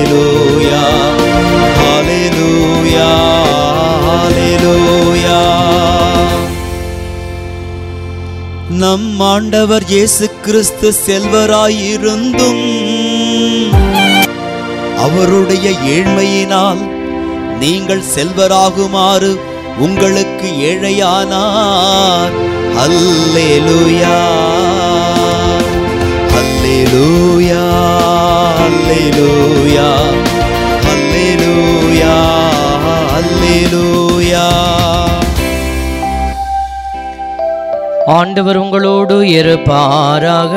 ஹalleluya ஹalleluya ஹalleluya நம் ஆண்டவர் இயேசு கிறிஸ்து செல்வராயிருந்தும் அவருடைய ஏழ்மையினால் நீங்கள் செல்வராகுமாறு உங்களுக்கு ஏழையானார் அல்லேலூயா அல்லேலூயா அல்லேலூயா அல்லேலூயா அல்லேலூயா ஆண்டவர் உங்களோடு இருப்பாராக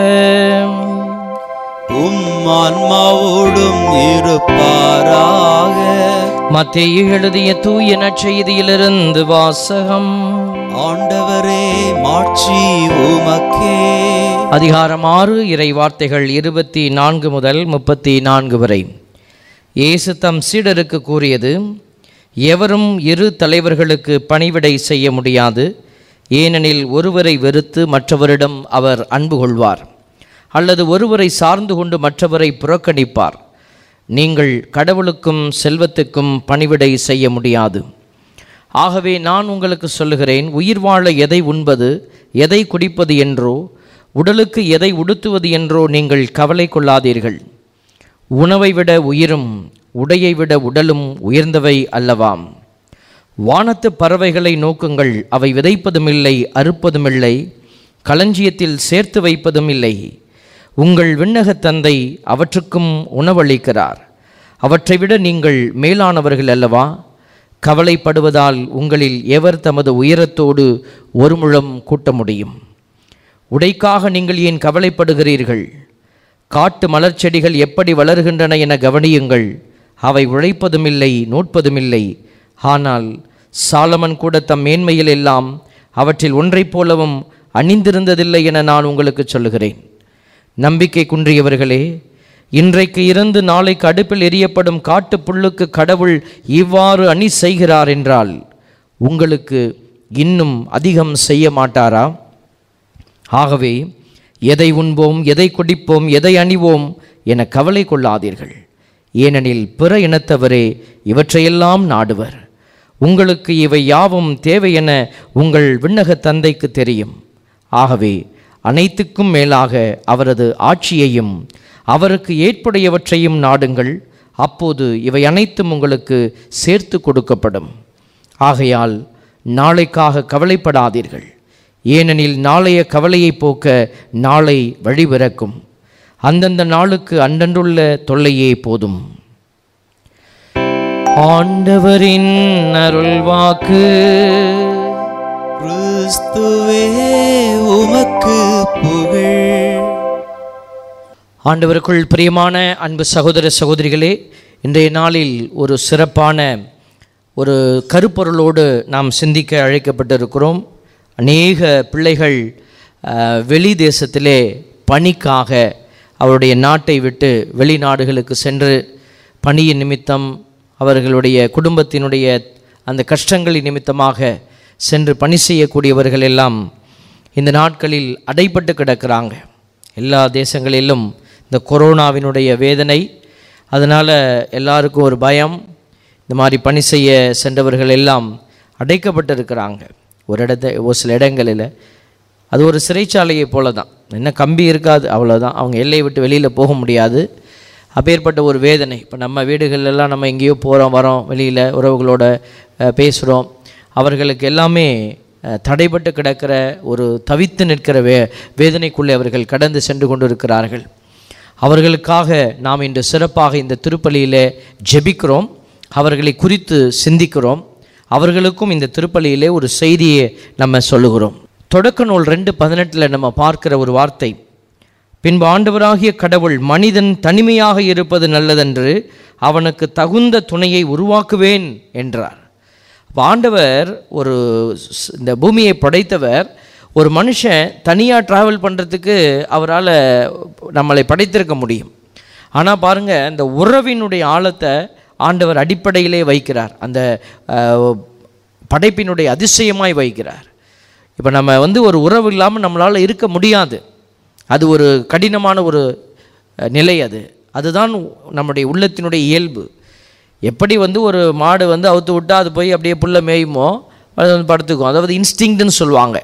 உம் ஆன்மாவோடும் இருப்பாராக மத்தேயு எழுதிய தூய நற்செய்தியிலிருந்து வாசகம் ஆண்டவரே மாட்சி உமக்கே அதிகாரம் ஆறு இறை வார்த்தைகள் இருபத்தி நான்கு முதல் முப்பத்தி நான்கு வரை இயேசு தம் சீடருக்கு கூறியது எவரும் இரு தலைவர்களுக்கு பணிவிடை செய்ய முடியாது ஏனெனில் ஒருவரை வெறுத்து மற்றவரிடம் அவர் அன்பு கொள்வார் அல்லது ஒருவரை சார்ந்து கொண்டு மற்றவரை புறக்கணிப்பார் நீங்கள் கடவுளுக்கும் செல்வத்துக்கும் பணிவிடை செய்ய முடியாது ஆகவே நான் உங்களுக்கு சொல்லுகிறேன் உயிர் வாழ எதை உண்பது எதை குடிப்பது என்றோ உடலுக்கு எதை உடுத்துவது என்றோ நீங்கள் கவலை கொள்ளாதீர்கள் உணவை விட உயிரும் உடையை விட உடலும் உயர்ந்தவை அல்லவாம் வானத்து பறவைகளை நோக்குங்கள் அவை விதைப்பதுமில்லை அறுப்பதுமில்லை களஞ்சியத்தில் சேர்த்து வைப்பதும் இல்லை உங்கள் விண்ணகத் தந்தை அவற்றுக்கும் உணவளிக்கிறார் அவற்றை விட நீங்கள் மேலானவர்கள் அல்லவா கவலைப்படுவதால் உங்களில் எவர் தமது உயரத்தோடு ஒரு முழம் கூட்ட முடியும் உடைக்காக நீங்கள் ஏன் கவலைப்படுகிறீர்கள் காட்டு மலர்ச்செடிகள் எப்படி வளர்கின்றன என கவனியுங்கள் அவை உழைப்பதுமில்லை நோட்பதுமில்லை ஆனால் சாலமன் கூட தம் மேன்மையில் எல்லாம் அவற்றில் ஒன்றைப் போலவும் அணிந்திருந்ததில்லை என நான் உங்களுக்கு சொல்லுகிறேன் நம்பிக்கை குன்றியவர்களே இன்றைக்கு இருந்து நாளைக்கு அடுப்பில் எரியப்படும் காட்டு புல்லுக்கு கடவுள் இவ்வாறு அணி செய்கிறார் என்றால் உங்களுக்கு இன்னும் அதிகம் செய்ய மாட்டாரா ஆகவே எதை உண்போம் எதை குடிப்போம் எதை அணிவோம் என கவலை கொள்ளாதீர்கள் ஏனெனில் பிற இனத்தவரே இவற்றையெல்லாம் நாடுவர் உங்களுக்கு இவை யாவும் தேவை என உங்கள் விண்ணக தந்தைக்கு தெரியும் ஆகவே அனைத்துக்கும் மேலாக அவரது ஆட்சியையும் அவருக்கு ஏற்புடையவற்றையும் நாடுங்கள் அப்போது இவை அனைத்தும் உங்களுக்கு சேர்த்து கொடுக்கப்படும் ஆகையால் நாளைக்காக கவலைப்படாதீர்கள் ஏனெனில் நாளைய கவலையை போக்க நாளை வழிபிறக்கும் அந்தந்த நாளுக்கு அன்றன்றுள்ள தொல்லையே போதும் ஆண்டவரின் அருள்வாக்கு கிறிஸ்துவே உமக்கு புகழ் ஆண்டவருக்குள் பிரியமான அன்பு சகோதர சகோதரிகளே இன்றைய நாளில் ஒரு சிறப்பான ஒரு கருப்பொருளோடு நாம் சிந்திக்க அழைக்கப்பட்டிருக்கிறோம் அநேக பிள்ளைகள் அஹ், வெளி தேசத்திலே பணிக்காக அவருடைய நாட்டை விட்டு வெளிநாடுகளுக்கு சென்று பணியின் நிமித்தம் அவர்களுடைய குடும்பத்தினுடைய அந்த கஷ்டங்களின் நிமித்தமாக சென்று பணி செய்யக்கூடியவர்கள் எல்லாம் இந்த நாட்களில் அடைபட்டு கிடக்கிறாங்க எல்லா தேசங்களிலும் இந்த கொரோனாவினுடைய வேதனை அதனால் எல்லாருக்கும் ஒரு பயம் இந்த மாதிரி பணி செய்ய சென்றவர்கள் எல்லாம் அடைக்கப்பட்டிருக்கிறாங்க ஒரு இடத்த ஒரு சில இடங்களில் அது ஒரு சிறைச்சாலையை போல தான் என்ன கம்பி இருக்காது அவ்வளோதான் அவங்க எல்லையை விட்டு வெளியில் போக முடியாது அப்பேற்பட்ட ஒரு வேதனை இப்போ நம்ம வீடுகளெல்லாம் நம்ம எங்கேயோ போகிறோம் வரோம் வெளியில் உறவுகளோட பேசுகிறோம் அவர்களுக்கு எல்லாமே அஹ், தடைபட்டு கிடக்கிற ஒரு தவித்து நிற்கிற வே வேதனைக்குள்ளே அவர்கள் கடந்து சென்று கொண்டிருக்கிறார்கள் அவர்களுக்காக நாம் இன்று சிறப்பாக இந்த திருப்பலியிலே ஜெபிக்கிறோம் அவர்களை குறித்து சிந்திக்கிறோம் அவர்களுக்கும் இந்த திருப்பலியிலே ஒரு செய்தியை நம்ம சொல்லுகிறோம் தொடக்க நூல் ரெண்டு பதினெட்டில் நம்ம பார்க்கிற ஒரு வார்த்தை பின்பு ஆண்டவராகிய கடவுள் மனிதன் தனிமையாக இருப்பது நல்லதென்று அவனுக்கு தகுந்த துணையை உருவாக்குவேன் என்றார் அப்ப ஆண்டவர் ஒரு ஸ்- இந்த பூமியை படைத்தவர் ஒரு மனுஷன் தனியாக ட்ராவல் பண்ணுறதுக்கு அவரால் நம்மளை படைத்திருக்க முடியும் ஆனால் பாருங்கள் இந்த உறவினுடைய ஆழத்தை ஆண்டவர் அடிப்படையிலே வைக்கிறார் அந்த அஹ், படைப்பினுடைய அதிசயமாய் வைக்கிறார் இப்போ நம்ம வந்து ஒரு உறவு இல்லாமல் நம்மளால் இருக்க முடியாது அது ஒரு கடினமான ஒரு அஹ், நிலை அது அதுதான் நம்முடைய உள்ளத்தினுடைய இயல்பு எப்படி வந்து ஒரு மாடு வந்து அவுத்து விட்டால் அது போய் அப்படியே புல்ல மேயுமோ அது வந்து படுத்துக்கும் அதாவது இன்ஸ்டிங்க்ட்னு சொல்லுவாங்க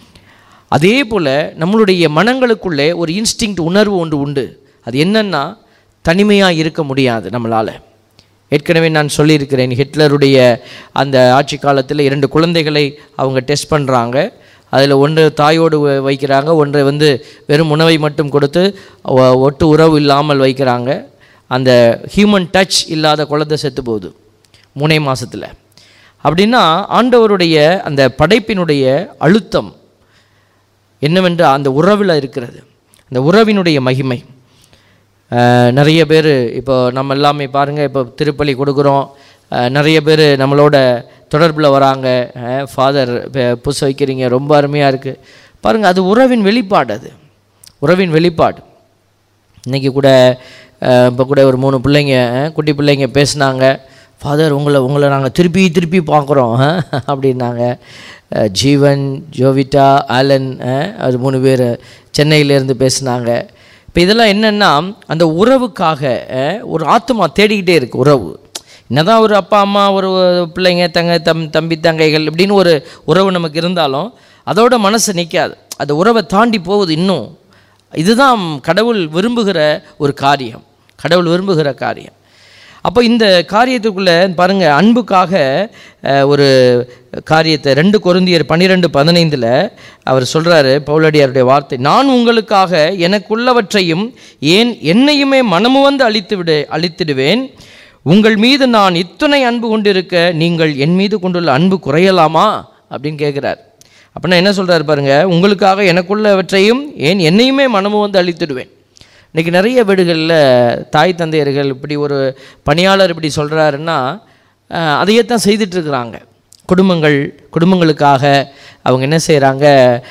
அதே போல் நம்மளுடைய மனங்களுக்குள்ளே ஒரு இன்ஸ்டிங்க்ட் உணர்வு ஒன்று உண்டு அது என்னன்னா தனிமையாக இருக்க முடியாது நம்மளால் ஏற்கனவே நான் சொல்லியிருக்கிறேன் ஹிட்லருடைய அந்த ஆட்சி காலத்தில் இரண்டு குழந்தைகளை அவங்க டெஸ்ட் பண்ணுறாங்க அதில் ஒன்று தாயோடு வ- வைக்கிறாங்க ஒன்றை வந்து வெறும் உணவை மட்டும் கொடுத்து ஒ- ஒட்டு உறவு இல்லாமல் வைக்கிறாங்க அந்த ஹியூமன் டச் இல்லாத குழந்தை செத்து போகுது மூணே மாசத்துல அப்படின்னா ஆண்டவருடைய அந்த படைப்பினுடைய அழுத்தம் என்னவென்று அந்த உறவில் இருக்கிறது அந்த உறவினுடைய மகிமை அஹ், நிறைய பேர் இப்போ நம்ம எல்லாமே பாருங்கள் இப்போ திருப்பலி கொடுக்குறோம் அஹ், நிறைய பேர் நம்மளோட தொடர்பில் வராங்க ஃபாதர் புதுசு வைக்கிறீங்க ரொம்ப அருமையாக இருக்குது பாருங்கள் அது உறவின் வெளிப்பாடு அது உறவின் வெளிப்பாடு இன்றைக்கி கூட இப்போ கூட ஒரு மூணு பிள்ளைங்க அஹ், குட்டி பிள்ளைங்க பேசுனாங்க ஃபாதர் உங்களை உங்களை நாங்கள் திருப்பி திருப்பி பார்க்குறோம் அப்படின்னாங்க அஹ், ஜீவன் ஜோவிட்டா ஆலன் அஹ், அது மூணு பேர் சென்னையிலேருந்து பேசுனாங்க இப்போ இதெல்லாம் என்னென்னா அந்த உறவுக்காக அஹ், ஒரு ஆத்மா தேடிக்கிட்டே இருக்கு உறவு என்னதான் ஒரு அப்பா அம்மா ஒரு பிள்ளைங்க தங்க தம் தம்பி தங்கைகள் இப்படின்னு ஒரு உறவு நமக்கு இருந்தாலும் அதோட மனசு நிற்காது அந்த உறவை தாண்டி போகுது இன்னும் இதுதான் கடவுள் விரும்புகிற ஒரு காரியம் கடவுள் விரும்புகிற காரியம் அப்போ இந்த காரியத்துக்குள்ளே பாருங்க அன்புக்காக அஹ், ஒரு காரியத்தை ரெண்டு கொருந்தியர் பன்னிரெண்டு பதினைந்தில் அவர் சொல்கிறாரு பவுலடியாருடைய வார்த்தை நான் உங்களுக்காக எனக்குள்ளவற்றையும் ஏன் என்னையுமே மனமு வந்து அழித்து விடு அழித்திடுவேன் உங்கள் மீது நான் இத்துணை அன்பு கொண்டிருக்க நீங்கள் என் மீது கொண்டுள்ள அன்பு குறையலாமா அப்படின்னு கேட்குறார் அப்படின்னா என்ன சொல்கிறாரு பாருங்க உங்களுக்காக எனக்குள்ளவற்றையும் ஏன் என்னையுமே மனமு வந்து அழித்திடுவேன் இன்றைக்கி நிறைய வீடுகளில் தாய் தந்தையர்கள் இப்படி ஒரு பணியாளர் இப்படி சொல்கிறாருன்னா அஹ், அதையே தான் செய்துட்ருக்குறாங்க குடும்பங்கள் குடும்பங்களுக்காக அவங்க என்ன செய்கிறாங்க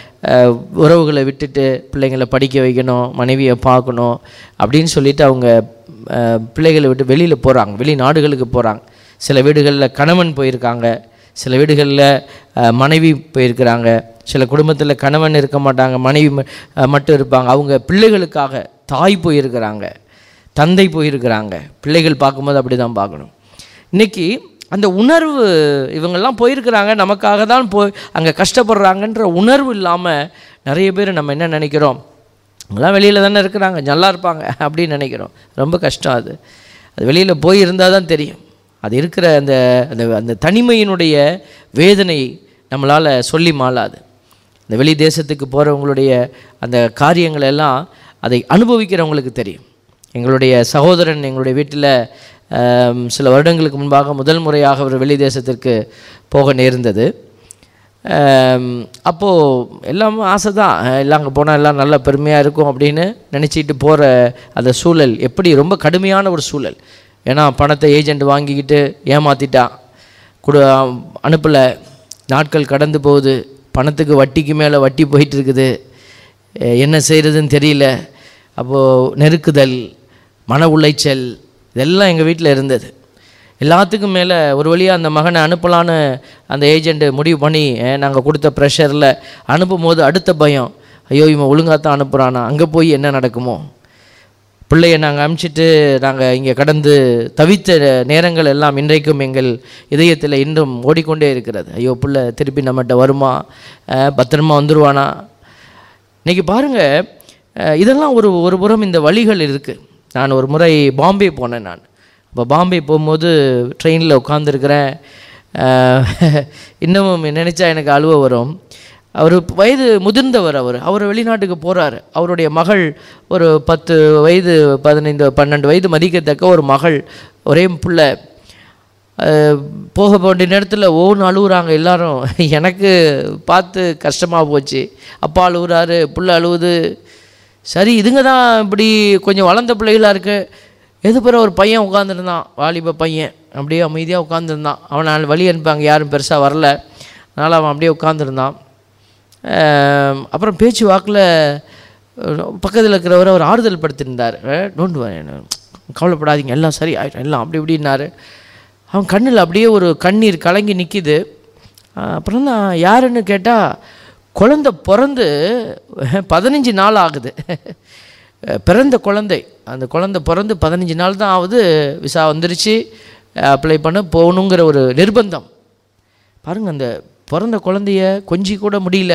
உறவுகளை விட்டுட்டு பிள்ளைங்களை படிக்க வைக்கணும் மனைவியை பார்க்கணும் அப்படின்னு சொல்லிட்டு அவங்க அஹ், பிள்ளைகளை விட்டு வெளியில் போகிறாங்க வெளிநாடுகளுக்கு போகிறாங்க சில வீடுகளில் கணவன் போயிருக்காங்க சில வீடுகளில் அஹ், மனைவி போயிருக்கிறாங்க சில குடும்பத்தில் கணவன் இருக்க மாட்டாங்க மனைவி ம- அஹ், மட்டும் இருப்பாங்க அவங்க பிள்ளைகளுக்காக தாய் போயிருக்கிறாங்க தந்தை போயிருக்கிறாங்க பிள்ளைகள் பார்க்கும்போது அப்படி தான் பார்க்கணும் இன்னைக்கு அந்த உணர்வு இவங்கெல்லாம் போயிருக்கிறாங்க நமக்காக தான் போய் அங்கே கஷ்டப்படுறாங்கன்ற உணர்வு இல்லாமல் நிறைய பேர் நம்ம என்ன நினைக்கிறோம் அவங்களாம் வெளியில் தானே இருக்கிறாங்க நல்லா இருப்பாங்க அப்படின்னு நினைக்கிறோம் ரொம்ப கஷ்டம் அது அது வெளியில் போய் இருந்தால் தான் தெரியும் அது இருக்கிற அந்த அந்த அந்த தனிமையினுடைய வேதனை நம்மளால் சொல்லி மாளாது இந்த வெளி தேசத்துக்கு போகிறவங்களுடைய அந்த காரியங்கள் எல்லாம் அதை அனுபவிக்கிறவங்களுக்கு தெரியும் எங்களுடைய சகோதரன் எங்களுடைய வீட்டில் ஆம், சில வருடங்களுக்கு முன்பாக முதல் முறையாக அவர் வெளி தேசத்திற்கு போக நேர்ந்தது அப்போது எல்லாம் ஆசை தான் எல்லாம் அங்கே போனால் எல்லாம் நல்ல பெருமையாக இருக்கும் அப்படின்னு நினச்சிட்டு போகிற அந்த சூழல் எப்படி ரொம்ப கடுமையான ஒரு சூழல் ஏன்னா பணத்தை ஏஜெண்ட் வாங்கிக்கிட்டு ஏமாற்றிட்டான் கொடு அனுப்பலை நாட்கள் கடந்து போகுது பணத்துக்கு வட்டிக்கு மேலே வட்டி போயிட்டு இருக்குது அஹ் என்ன செய்கிறதுன்னு தெரியல அப்போது நெருக்குதல் மன உளைச்சல் இதெல்லாம் எங்கள் வீட்டில் இருந்தது எல்லாத்துக்கும் மேலே ஒரு வழியாக அந்த மகனை அனுப்பலான்னு அந்த ஏஜெண்ட்டு முடிவு பண்ணி நாங்கள் கொடுத்த ப்ரெஷரில் அனுப்பும் போது அடுத்த பயம் ஐயோ இவன் ஒழுங்காக தான் அனுப்புகிறானா அங்கே போய் என்ன நடக்குமோ பிள்ளையை நாங்கள் அனுப்பிச்சிட்டு நாங்கள் இங்கே கடந்து தவித்த நேரங்கள் எல்லாம் இன்றைக்கும் எங்கள் இதயத்தில் இன்றும் ஓடிக்கொண்டே இருக்கிறது ஐயோ பிள்ளை திருப்பி நம்மகிட்ட வருமா அஹ் பத்திரமா வந்துடுவானா இன்றைக்கி பாருங்கள் இதெல்லாம் ஒரு ஒரு புறம் இந்த வழிகள் இருக்குது நான் ஒரு முறை பாம்பே போனேன் நான் அப்போ பாம்பே போகும்போது ட்ரெயினில் உட்காந்துருக்கிறேன் இன்னமும் நினச்சா எனக்கு அழுவ வரும் அவர் வயது முதிர்ந்தவர் அவர் அவர் வெளிநாட்டுக்கு போகிறாரு அவருடைய மகள் ஒரு பத்து வயது பதினைந்து பன்னெண்டு வயது மதிக்கத்தக்க ஒரு மகள் ஒரே பிள்ளை அஹ், போக வேண்டிய நேரத்தில் ஓன்னு அழுகுறாங்க எல்லாரும் எனக்கு பார்த்து கஷ்டமாக போச்சு அப்பா அழுகுறாரு புள்ள அழுவுது சரி இதுங்க தான் இப்படி கொஞ்சம் வளர்ந்த பிள்ளைகளாக இருக்கு எது பிற ஒரு பையன் உட்காந்துருந்தான் வாலிப பையன் அப்படியே அமைதியாக உட்காந்துருந்தான் அவனை வழி அனுப்பாங்க யாரும் பெருசாக வரல அதனால் அவன் அப்படியே உட்காந்துருந்தான் அப்புறம் பேச்சு வாக்கில் பக்கத்தில் இருக்கிறவர் அவர் ஆறுதல் படுத்திருந்தார் டோன்ட் கவலைப்படாதீங்க எல்லாம் சரி ஆயிடும் எல்லாம் அப்படி இப்படின்னாரு அவன் கண்ணில் அப்படியே ஒரு கண்ணீர் கலங்கி நிற்கிது அப்புறம் தான் யாருன்னு கேட்டால் குழந்த பிறந்து பதினஞ்சு நாள் ஆகுது அஹ், பிறந்த குழந்தை அந்த குழந்தை பிறந்து பதினஞ்சு நாள் தான் ஆகுது விசா வந்துருச்சு அப்ளை பண்ண போகணுங்கிற ஒரு நிர்பந்தம் பாருங்கள் அந்த பிறந்த குழந்தைய கொஞ்சி கூட முடியல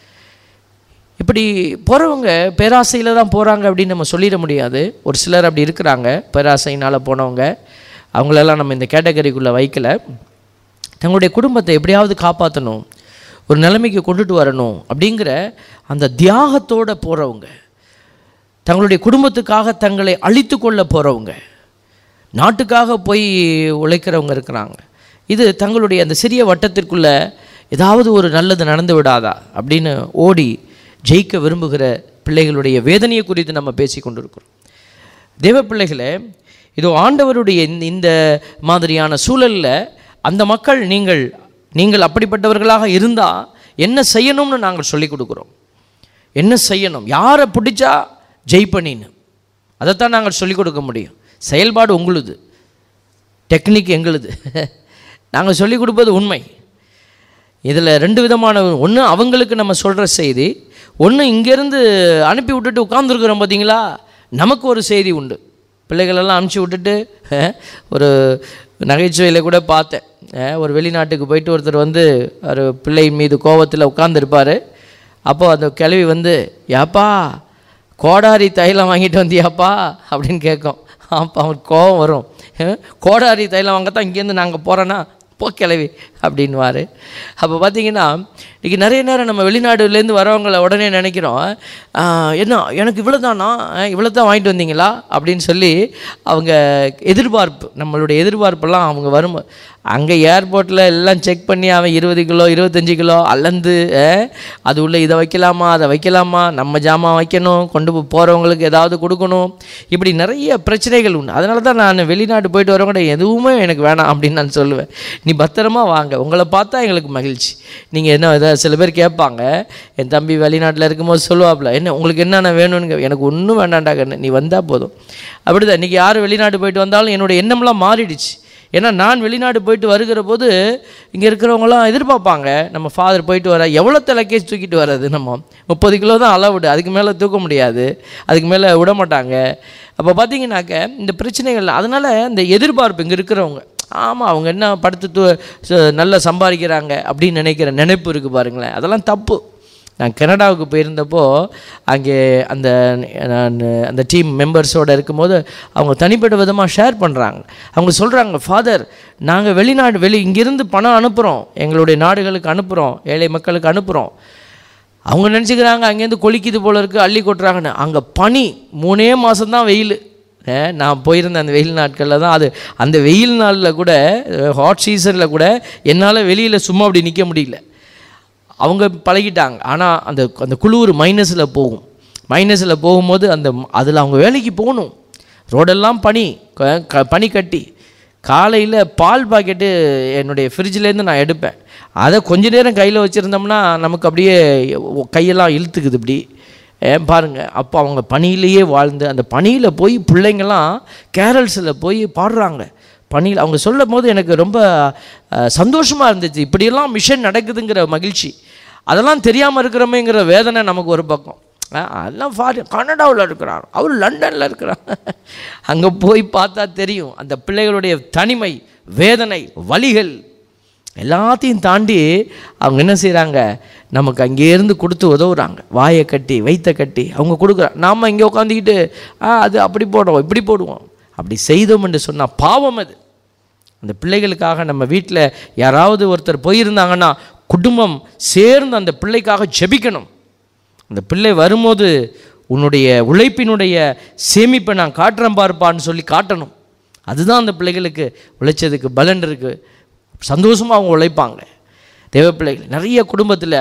இப்படி போகிறவங்க பேராசையில் தான் போகிறாங்க அப்படின்னு நம்ம சொல்லிட முடியாது ஒரு சிலர் அப்படி இருக்கிறாங்க பேராசையினால் போனவங்க அவங்களெல்லாம் நம்ம இந்த கேட்டகரிக்குள்ளே வைக்கல தங்களுடைய குடும்பத்தை எப்படியாவது காப்பாற்றணும் ஒரு நிலைமைக்கு கொண்டுட்டு வரணும் அப்படிங்கிற அந்த தியாகத்தோடு போகிறவங்க தங்களுடைய குடும்பத்துக்காக தங்களை அழித்து கொள்ள போகிறவங்க நாட்டுக்காக போய் உழைக்கிறவங்க இருக்கிறாங்க இது தங்களுடைய அந்த சிறிய வட்டத்திற்குள்ள ஏதாவது ஒரு நல்லது நடந்து விடாதா அப்படின்னு ஓடி ஜெயிக்க விரும்புகிற பிள்ளைகளுடைய வேதனையை குறித்து நம்ம பேசி கொண்டிருக்கிறோம் தேவ பிள்ளைகளே இதோ ஆண்டவருடைய இந்த இந்த மாதிரியான சூழலில் அந்த மக்கள் நீங்கள் நீங்கள் அப்படிப்பட்டவர்களாக இருந்தால் என்ன செய்யணும்னு நாங்கள் சொல்லிக் கொடுக்குறோம் என்ன செய்யணும் யாரை பிடிச்சா ஜெயிப்பனின்னு அதைத்தான் நாங்கள் சொல்லிக் கொடுக்க முடியும் செயல்பாடு உங்களுது டெக்னிக் எங்களுது நாங்கள் சொல்லிக் கொடுப்பது உண்மை இதில் ரெண்டு விதமான ஒன்று அவங்களுக்கு நம்ம சொல்கிற செய்தி ஒன்று இங்கேருந்து அனுப்பி விட்டுட்டு உட்காந்துருக்குறோம் பார்த்தீங்களா நமக்கு ஒரு செய்தி உண்டு பிள்ளைகளெல்லாம் அனுப்பிச்சி விட்டுட்டு அஹ், ஒரு நகைச்சுவையில் கூட பார்த்தேன் அஹ், ஒரு வெளிநாட்டுக்கு போயிட்டு ஒருத்தர் வந்து ஒரு பிள்ளை மீது கோவத்தில் உட்காந்துருப்பார் அப்போ அந்த கிழவி வந்து ஏப்பா கோடாரி தைலம் வாங்கிட்டு வந்தியாப்பா அப்படின்னு கேட்கும் அப்போ அவனுக்கு கோவம் வரும் அஹ், கோடாரி தைலம் வாங்கத்தான் இங்கேருந்து நாங்கள் போகிறோன்னா போ கிளவி அப்படின்வாரு அப்போ பார்த்தீங்கன்னா இன்றைக்கி நிறைய நேரம் நம்ம வெளிநாடுலேருந்து வரவங்கள உடனே நினைக்கிறோம் ஆஹ், என்ன எனக்கு இவ்வளோ தானா இவ்வளோ தான் வாங்கிட்டு வந்தீங்களா அப்படின்னு சொல்லி அவங்க எதிர்பார்ப்பு நம்மளுடைய எதிர்பார்ப்பெல்லாம் அவங்க வரும் அங்கே ஏர்போர்ட்டில் எல்லாம் செக் பண்ணி அவன் இருபது கிலோ இருபத்தஞ்சி கிலோ அளந்து அஹ், அது உள்ள இதை வைக்கலாமா அதை வைக்கலாமா நம்ம ஜாமான் வைக்கணும் கொண்டு போ- போகிறவங்களுக்கு ஏதாவது கொடுக்கணும் இப்படி நிறைய பிரச்சனைகள் உண்டு அதனால தான் நான் வெளிநாட்டு போயிட்டு வரவங்க எதுவுமே எனக்கு வேணாம் அப்படின்னு நான் சொல்லுவேன் நீ பத்திரமா வாங்க உங்களை பார்த்தா எங்களுக்கு மகிழ்ச்சி நீங்கள் என்ன ஏதாவது சில பேர் கேட்பாங்க என் தம்பி வெளிநாட்டில் இருக்கும்போது சொல்லுவாப்புல என்ன உங்களுக்கு என்னென்ன வேணும்னு கே- எனக்கு ஒன்றும் வேண்டாண்டா கண்ணு நீ வந்தால் போதும் அப்படிதான் இன்றைக்கி யார் வெளிநாட்டு போயிட்டு வந்தாலும் என்னோட எண்ணம்லாம் மாறிடுச்சு ஏன்னா நான் வெளிநாடு போயிட்டு வருகிற போது இங்கே இருக்கிறவங்களாம் எதிர்பார்ப்பாங்க நம்ம ஃபாதர் போயிட்டு வர எவ்வளோ லக்கேஜ் தூக்கிட்டு வர்றது நம்ம முப்பது கிலோ தான் அளவுடு அதுக்கு மேலே தூக்க முடியாது அதுக்கு மேலே விட மாட்டாங்க அப்போ பார்த்தீங்கன்னாக்க இந்த பிரச்சனைகள் அதனால் இந்த எதிர்பார்ப்பு இங்கே இருக்கிறவங்க ஆமாம் அவங்க என்ன படுத்து தூ ச- நல்லா சம்பாதிக்கிறாங்க அப்படின்னு நினைக்கிற நினைப்பு இருக்குது பாருங்களேன் அதெல்லாம் தப்பு நான் கனடாவுக்கு போயிருந்தப்போ அங்கே அந்த நான் அந்த டீம் மெம்பர்ஸோடு இருக்கும்போது அவங்க தனிப்பட்ட விதமாக ஷேர் பண்ணுறாங்க அவங்க சொல்கிறாங்க ஃபாதர் நாங்கள் வெளிநாடு வெளி இங்கேருந்து பணம் அனுப்புகிறோம் எங்களுடைய நாடுகளுக்கு அனுப்புகிறோம் ஏழை மக்களுக்கு அனுப்புகிறோம் அவங்க நினச்சிக்கிறாங்க அங்கேருந்து கொளிக்குது போல இருக்குது அள்ளி கொட்டுறாங்கன்னு அங்கே பனி மூணே மாதம்தான் வெயில் அஹ் நான் போயிருந்த அந்த வெயில் நாட்களில் தான் அது அந்த வெயில் நாளில் கூட ஹாட் சீசனில் கூட என்னால் வெளியில் சும்மா அப்படி நிற்க முடியல அவங்க பழகிட்டாங்க ஆனால் அந்த அந்த குளிர் மைனஸில் போகும் மைனஸில் போகும்போது அந்த அதில் அவங்க வேலைக்கு போகணும் ரோடெல்லாம் பனி க- க- பனி கட்டி காலையில் பால் பாக்கெட்டு என்னுடைய ஃப்ரிட்ஜ்லேருந்து நான் எடுப்பேன் அதை கொஞ்ச நேரம் கையில் வச்சுருந்தோம்னா நமக்கு அப்படியே ஒ- கையெல்லாம் இழுத்துக்குது இப்படி ஏன் பாருங்கள் அப்போ அவங்க பனியிலேயே வாழ்ந்து அந்த பனியில் போய் பிள்ளைங்கள்லாம் கேரல்ஸில் போய் பாடுறாங்க பணியில் அவங்க சொல்லும் போது எனக்கு ரொம்ப சந்தோஷமாக இருந்துச்சு இப்படியெல்லாம் மிஷன் நடக்குதுங்கிற மகிழ்ச்சி அதெல்லாம் தெரியாமல் இருக்கிறோமேங்கிற வேதனை நமக்கு ஒரு பக்கம் அஹ் அதெல்லாம் ஃபாரி கனடாவில் இருக்கிறார் அவர் லண்டனில் இருக்கிறார் அங்கே போய் பார்த்தா தெரியும் அந்த பிள்ளைகளுடைய தனிமை வேதனை வலிகள் எல்லாத்தையும் தாண்டி அவங்க என்ன செய்கிறாங்க நமக்கு அங்கேருந்து கொடுத்து உதவுறாங்க வாயை கட்டி வைத்த கட்டி அவங்க கொடுக்குறாங்க நாம் இங்கே உட்காந்துக்கிட்டு ஆ அது அப்படி போடுவோம் இப்படி போடுவோம் அப்படி செய்தோம் என்று சொன்னால் பாவம் அது அந்த பிள்ளைகளுக்காக நம்ம வீட்டில் யாராவது ஒருத்தர் போயிருந்தாங்கன்னா குடும்பம் சேர்ந்து அந்த பிள்ளைக்காக ஜெபிக்கணும் அந்த பிள்ளை வரும்போது உன்னுடைய உழைப்பினுடைய சேமிப்பை நான் காட்டுறேன் பார்ப்பான்னு சொல்லி காட்டணும் அதுதான் அந்த பிள்ளைகளுக்கு உழைச்சதுக்கு பலன் இருக்குது சந்தோஷமாக அவங்க உழைப்பாங்க தேவ பிள்ளைகள் நிறைய குடும்பத்தில்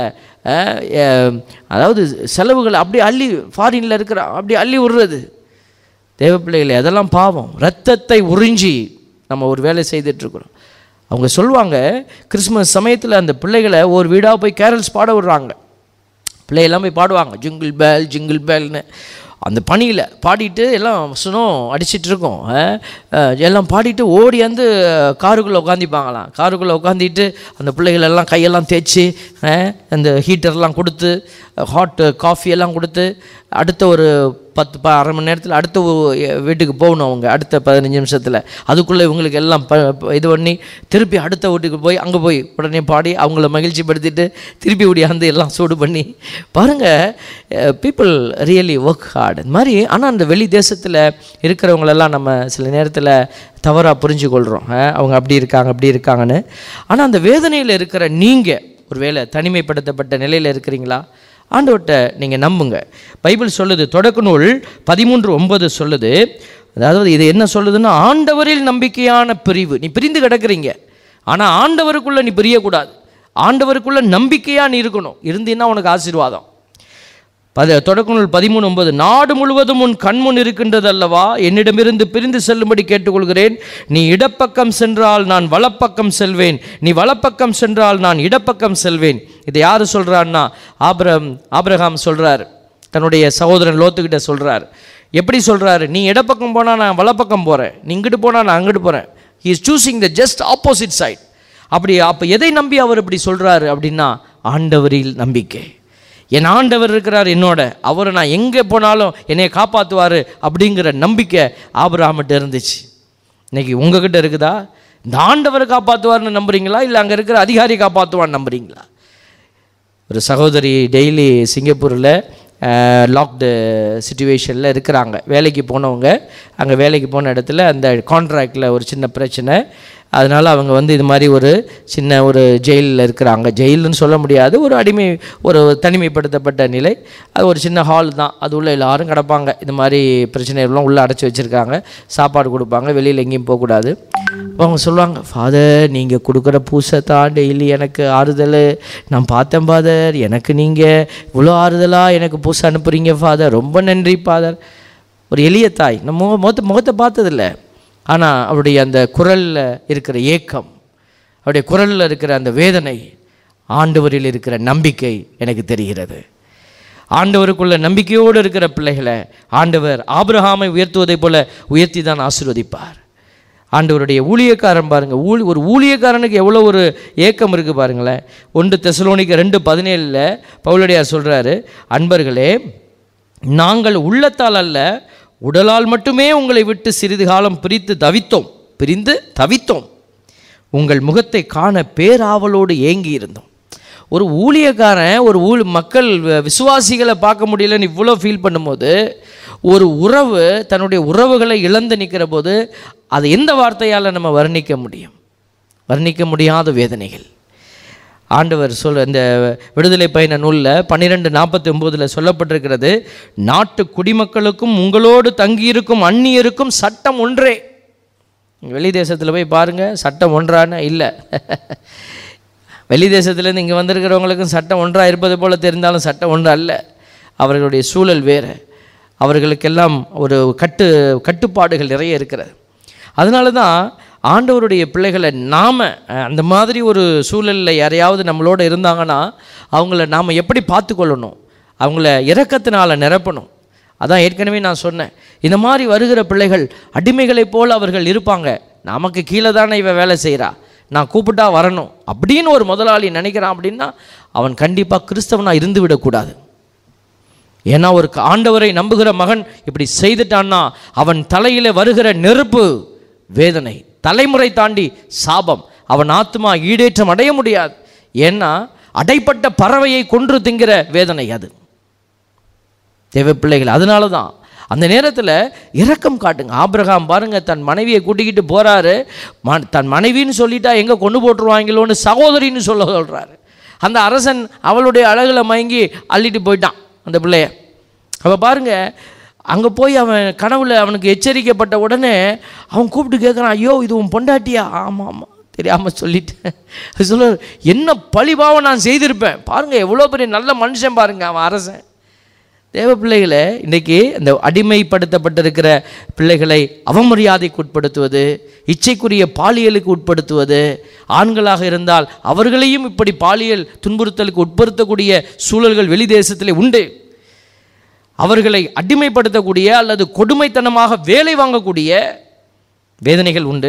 அதாவது செலவுகள் அப்படியே அள்ளி ஃபாரினில் இருக்கிற அப்படி அள்ளி விடுறது தேவ பிள்ளைகளை அதெல்லாம் பாவம் ரத்தத்தை உறிஞ்சி நம்ம ஒரு வேலை செய்துட்ருக்குறோம் அவங்க சொல்லுவாங்க கிறிஸ்மஸ் சமயத்தில் அந்த பிள்ளைகளை ஒரு வீடாக போய் கேரல்ஸ் பாட விடுறாங்க பிள்ளையெல்லாம் போய் பாடுவாங்க ஜிங்கிள் பேல் ஜிங்கிள் பேல்னு அந்த பனியில் பாடிட்டு எல்லாம் சுனம் அடிச்சிட்டு இருக்கோம் அஹ், அஹ், எல்லாம் பாடிட்டு ஓடி வந்து காருக்குள்ளே உட்காந்திப்பாங்களாம் காருக்குள்ளே உட்காந்திட்டு அந்த பிள்ளைகள் எல்லாம் கையெல்லாம் தேய்ச்சி அஹ், அந்த ஹீட்டர்லாம் கொடுத்து ஹாட் காஃபி எல்லாம் கொடுத்து அடுத்த ஒரு பத்து ப அரை மணி நேரத்தில் அடுத்த ஒ- வீட்டுக்கு போகணும் அவங்க அடுத்த பதினஞ்சு நிமிஷத்தில் அதுக்குள்ளே இவங்களுக்கு எல்லாம் ப ப- இது பண்ணி திருப்பி அடுத்த வீட்டுக்கு போய் அங்கே போய் உடனே பாடி அவங்கள மகிழ்ச்சிப்படுத்திட்டு திருப்பி ஓடியாந்து எல்லாம் சூடு பண்ணி பாருங்கள் பீப்புள் ரியலி ஒர்க் ஹார்ட் இந்த மாதிரி ஆனால் அந்த வெளி தேசத்தில் இருக்கிறவங்களெல்லாம் நம்ம சில நேரத்தில் தவறாக புரிஞ்சு கொள்கிறோம் அவங்க அப்படி இருக்காங்க அப்படி இருக்காங்கன்னு ஆனால் அந்த வேதனையில் இருக்கிற நீங்கள் ஒருவேளை தனிமைப்படுத்தப்பட்ட நிலையில் இருக்கிறீங்களா ஆண்டவர்கிட்ட நீங்கள் நம்புங்க பைபிள் சொல்லுது தொடக்க நூல் பதிமூன்று ஒன்பது சொல்லுது அதாவது இது என்ன சொல்லுதுன்னா ஆண்டவரில் நம்பிக்கையான பிரிவு நீ பிரிந்து கிடக்குறீங்க ஆனால் ஆண்டவருக்குள்ளே நீ பிரியக்கூடாது ஆண்டவருக்குள்ளே நம்பிக்கையாக நீ இருக்கணும் இருந்தீன்னா உனக்கு ஆசீர்வாதம் பத தொடக்க நூல் பதிமூணு ஒன்பது நாடு முழுவதும் உன் கண்முன் இருக்கின்றது அல்லவா என்னிடமிருந்து பிரிந்து செல்லும்படி கேட்டுக்கொள்கிறேன் நீ இடப்பக்கம் சென்றால் நான் வலப்பக்கம் செல்வேன் நீ வலப்பக்கம் சென்றால் நான் இடப்பக்கம் செல்வேன் இதை யார் சொல்கிறான்னா ஆபிரம் ஆபிரகாம் சொல்கிறார் தன்னுடைய சகோதரன் லோத்துக்கிட்ட சொல்கிறார் எப்படி சொல்கிறாரு நீ இடப்பக்கம் போனால் நான் வலப்பக்கம் போகிறேன் நீ இங்கிட்டு போனால் நான் அங்கிட்டு போகிறேன் he is choosing the just opposite side அப்படி அப்போ எதை நம்பி அவர் இப்படி சொல்கிறாரு அப்படின்னா ஆண்டவரில் நம்பிக்கை என் ஆண்டவர் இருக்கிறார் என்னோட அவரை நான் எங்கே போனாலும் என்னை காப்பாற்றுவார் அப்படிங்கிற நம்பிக்கை ஆபிரகாமிட்ட இருந்துச்சு இன்னைக்கு உங்ககிட்ட இருக்குதா இந்த ஆண்டவரை காப்பாற்றுவார்னு நம்புறீங்களா இல்லை அங்கே இருக்கிற அதிகாரி காப்பாற்றுவான்னு நம்புறீங்களா ஒரு சகோதரி டெய்லி சிங்கப்பூரில் லாக்டு சுச்சுவேஷனில் இருக்கிறாங்க வேலைக்கு போனவங்க அங்கே வேலைக்கு போன இடத்துல அந்த கான்ட்ராக்டில் ஒரு சின்ன பிரச்சனை அதனால் அவங்க வந்து இது மாதிரி ஒரு சின்ன ஒரு ஜெயிலில் இருக்கிறாங்க ஜெயிலுன்னு சொல்ல முடியாது ஒரு அடிமை ஒரு தனிமைப்படுத்தப்பட்ட நிலை அது ஒரு சின்ன ஹால் தான் அது உள்ள எல்லாரும் கிடப்பாங்க இது மாதிரி பிரச்சனைகள்லாம் உள்ளே அடைச்சி வச்சுருக்காங்க சாப்பாடு கொடுப்பாங்க வெளியில் எங்கேயும் போகக்கூடாது அப்ப அவங்க சொல்லுவாங்க ஃபாதர் நீங்கள் கொடுக்குற பூசை தான் டெய்லி எனக்கு ஆறுதல் நான் பார்த்தேன் ஃபாதர் எனக்கு நீங்கள் இவ்வளோ ஆறுதலாக எனக்கு பூசை அனுப்புகிறீங்க ஃபாதர் ரொம்ப நன்றி ஃபாதர் ஒரு எளிய தாய் நம்ம முக முகத்தை முகத்தை பார்த்ததில்ல ஆனால் அவருடைய அந்த குரலில் இருக்கிற ஏக்கம் அவருடைய குரலில் இருக்கிற அந்த வேதனை ஆண்டவரில் இருக்கிற நம்பிக்கை எனக்கு தெரிகிறது ஆண்டவருக்குள்ள நம்பிக்கையோடு இருக்கிற பிள்ளைகளை ஆண்டவர் ஆபிரகாமை உயர்த்துவதைப் போல உயர்த்தி தான் ஆசீர்வதிப்பார் ஆண்டவருடைய ஊழியக்காரன் பாருங்க ஊழி ஒரு ஊழியக்காரனுக்கு எவ்வளோ ஒரு ஏக்கம் இருக்குது பாருங்களேன் ஒன்று தெசலோனிக்கு ரெண்டு பதினேழில் பவுலடியார் சொல்கிறாரு அன்பர்களே நாங்கள் உள்ளத்தால் அல்ல உடலால் மட்டுமே உங்களை விட்டு சிறிது காலம் பிரித்து தவித்தோம் பிரிந்து தவித்தோம் உங்கள் முகத்தை காண பேராவலோடு ஏங்கி இருந்தோம் ஒரு ஊழியக்காரன் ஒரு ஊழ் மக்கள் வ- விசுவாசிகளை பார்க்க முடியலன்னு இவ்வளோ ஃபீல் பண்ணும்போது ஒரு உறவு தன்னுடைய உறவுகளை இழந்து நிற்கிற போது அதை எந்த வார்த்தையால் நம்ம வர்ணிக்க முடியும் வர்ணிக்க முடியாத வேதனைகள் ஆண்டவர் சொல் இந்த விடுதலை பயண நூலில் பன்னிரெண்டு நாற்பத்தி ஒம்போதில் சொல்லப்பட்டிருக்கிறது நாட்டு குடிமக்களுக்கும் உங்களோடு தங்கியிருக்கும் அந்நியருக்கும் சட்டம் ஒன்றே வெளி தேசத்தில் போய் பாருங்கள் சட்டம் ஒன்றான இல்லை வெளி தேசத்துலேருந்து இங்கே வந்திருக்கிறவங்களுக்கும் சட்டம் ஒன்றாக இருப்பது போல தெரிந்தாலும் சட்டம் ஒன்று அல்ல அவர்களுடைய சூழல் வேறு அவர்களுக்கெல்லாம் ஒரு கட்டு கட்டுப்பாடுகள் நிறைய இருக்கிறது அதனால தான் ஆண்டவருடைய பிள்ளைகளை நாம் அந்த மாதிரி ஒரு சூழலில் யாரையாவது நம்மளோட இருந்தாங்கன்னா அவங்கள நாம் எப்படி பார்த்துக்கொள்ளணும் அவங்கள இரக்கத்தினால் நிரப்பணும் அதான் ஏற்கனவே நான் சொன்னேன் இந்த மாதிரி வருகிற பிள்ளைகள் அடிமைகளைப் போல் அவர்கள் இருப்பாங்க நமக்கு கீழே தானே இவன் வேலை செய்கிறா நான் கூப்பிட்டா வரணும் அப்படின்னு ஒரு முதலாளி நினைக்கிறான் அப்படின்னா அவன் கண்டிப்பாக கிறிஸ்தவனாக இருந்து விடக்கூடாது ஏன்னா ஒரு ஆண்டவரை நம்புகிற மகன் இப்படி செய்துட்டான்னா அவன் தலையில வருகிற நெருப்பு வேதனை தலைமுறை தாண்டி சாபம் அவன் ஆத்மா ஈடேற்றம் அடைய முடியாது ஏன்னா அடைப்பட்ட பறவையை கொன்று திங்கிற வேதனை அது தேவ பிள்ளைகள் அதனால தான் அந்த நேரத்தில் இரக்கம் காட்டுங்க ஆபிரகாம் பாருங்க தன் மனைவியை கூட்டிக்கிட்டு போறாரு ம- தன் மனைவின்னு சொல்லிட்டா எங்கே கொண்டு போட்டுருவாங்களோன்னு சகோதரின்னு சொல்ல சொல்றாரு அந்த அரசன் அவளுடைய அழகுல மயங்கி அள்ளிட்டு போயிட்டான் அந்த பிள்ளைய அப்போ பாருங்க அங்கே போய் அவன் கனவுல அவனுக்கு எச்சரிக்கப்பட்ட உடனே அவன் கூப்பிட்டு கேட்குறான் ஐயோ இது உன் பொண்டாட்டியா ஆமாம் ஆமாம் தெரியாமல் சொல்லிட்டேன் சொல்ல என்ன பழிபாவம் நான் செய்திருப்பேன் பாருங்க எவ்வளோ பெரிய நல்ல மனுஷன் பாருங்க அவன் அரசன் தேவ பிள்ளைகளை இன்றைக்கி இந்த அடிமைப்படுத்தப்பட்டிருக்கிற பிள்ளைகளை அவமரியாதைக்கு உட்படுத்துவது இச்சைக்குரிய பாலியலுக்கு உட்படுத்துவது ஆண்களாக இருந்தால் அவர்களையும் இப்படி பாலியல் துன்புறுத்தலுக்கு உட்படுத்தக்கூடிய சூழல்கள் வெளி தேசத்திலே உண்டு அவர்களை அடிமைப்படுத்தக்கூடிய அல்லது கொடுமைத்தனமாக வேலை வாங்கக்கூடிய வேதனைகள் உண்டு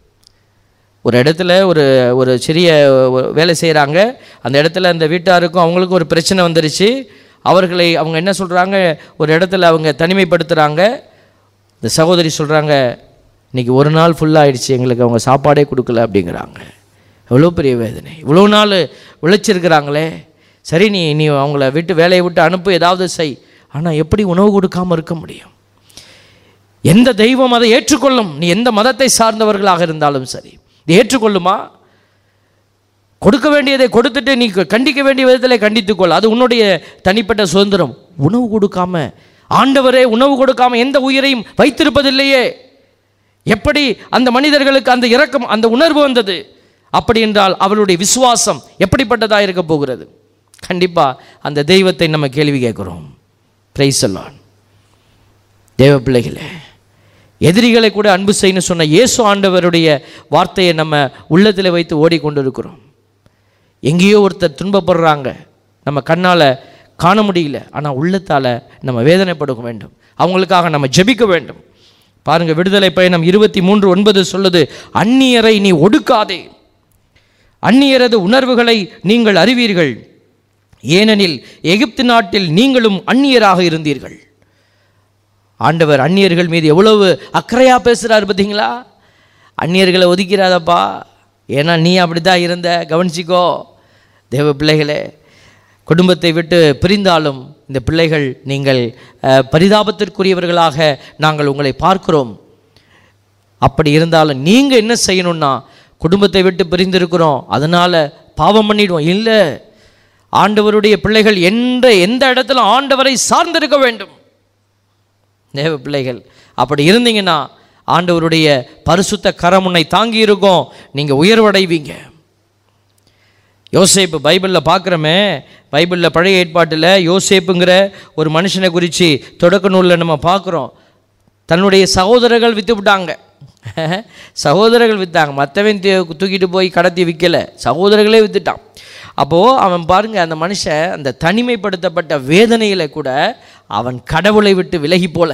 ஒரு இடத்துல ஒரு ஒரு சிறிய ஒரு வேலை செய்கிறாங்க அந்த இடத்துல அந்த வீட்டாருக்கும் அவங்களுக்கும் ஒரு பிரச்சனை வந்துருச்சு அவர்களை அவங்க என்ன சொல்கிறாங்க ஒரு இடத்துல அவங்க தனிமைப்படுத்துகிறாங்க இந்த சகோதரி சொல்கிறாங்க இன்னைக்கு ஒரு நாள் ஃபுல்லாகிடுச்சு எங்களுக்கு அவங்க சாப்பாடே கொடுக்கல அப்படிங்கிறாங்க எவ்வளோ பெரிய வேதனை இவ்வளோ நாள் உழைச்சிருக்கிறாங்களே சரி நீ நீ அவங்கள விட்டு வேலையை விட்டு அனுப்பு ஏதாவது செய் ஆனால் எப்படி உணவு கொடுக்காம இருக்க முடியும் எந்த தெய்வம் அதை ஏற்றுக்கொள்ளும் நீ எந்த மதத்தை சார்ந்தவர்களாக இருந்தாலும் சரி இது ஏற்றுக்கொள்ளுமா கொடுக்க வேண்டியதை கொடுத்துட்டு நீ கண்டிக்க வேண்டிய விதத்தில் கண்டித்துக்கொள் அது உன்னுடைய தனிப்பட்ட சுதந்திரம் உணவு கொடுக்காம ஆண்டவரே உணவு கொடுக்காம எந்த உயிரையும் வைத்திருப்பதில்லையே எப்படி அந்த மனிதர்களுக்கு அந்த இரக்கம் அந்த உணர்வு வந்தது அப்படி என்றால் அவளுடைய விசுவாசம் எப்படிப்பட்டதாக இருக்க போகிறது கண்டிப்பாக அந்த தெய்வத்தை நம்ம கேள்வி கேட்குறோம் பிரைஸ் சொல்லான் தேவ பிள்ளைகளே எதிரிகளை கூட அன்பு செய்யணும் சொன்ன இயேசு ஆண்டவருடைய வார்த்தையை நம்ம உள்ளத்தில் வைத்து ஓடிக்கொண்டிருக்கிறோம் எங்கேயோ ஒருத்தர் துன்பப்படுறாங்க நம்ம கண்ணால் காண முடியல ஆனால் உள்ளத்தால் நம்ம வேதனைப்படுக்க வேண்டும் அவங்களுக்காக நம்ம ஜெபிக்க வேண்டும் பாருங்க விடுதலை பயணம் இருபத்தி மூன்று ஒன்பது சொல்லுது அந்நியரை நீ ஒடுக்காதே அந்நியரது உணர்வுகளை நீங்கள் அறிவீர்கள் ஏனெனில் எகிப்து நாட்டில் நீங்களும் அந்நியராக இருந்தீர்கள் ஆண்டவர் அந்நியர்கள் மீது எவ்வளவு அக்கறையா பேசுகிறார் பார்த்தீங்களா அந்நியர்களை ஒதுக்கிறாதப்பா ஏன்னா நீ அப்படி தான் இருந்த கவனிச்சிக்கோ தேவ பிள்ளைகளே குடும்பத்தை விட்டு பிரிந்தாலும் இந்த பிள்ளைகள் நீங்கள் அஹ், பரிதாபத்திற்குரியவர்களாக நாங்கள் உங்களை பார்க்கிறோம் அப்படி இருந்தாலும் நீங்கள் என்ன செய்யணும்னா குடும்பத்தை விட்டு பிரிந்திருக்கிறோம் அதனால் பாவம் பண்ணிடுவோம் இல்லை ஆண்டவருடைய பிள்ளைகள் எந்த எந்த இடத்துல ஆண்டவரை சார்ந்திருக்க வேண்டும் தேவ பிள்ளைகள் அப்படி இருந்தீங்கன்னா ஆண்டவருடைய பரிசுத்த கரம் உன்னை தாங்கி இருக்கும் நீங்கள் உயர்வடைவீங்க யோசேப்பு பைபிளில் பார்க்குறோமே பைபிளில் பழைய ஏற்பாட்டில் யோசேப்புங்கிற ஒரு மனுஷனை குறித்து தொடக்க நூலில் நம்ம பார்க்குறோம் தன்னுடைய சகோதரர்கள் விற்று விட்டாங்க சகோதரர்கள் விற்றாங்க மற்றவன் தூ- தூக்கிட்டு போய் கடத்தி விற்கலை சகோதரர்களே விற்றுட்டான் அப்போது அவன் பாருங்க அந்த மனுஷன் அந்த தனிமைப்படுத்தப்பட்ட வேதனையில் கூட அவன் கடவுளை விட்டு விலகி போல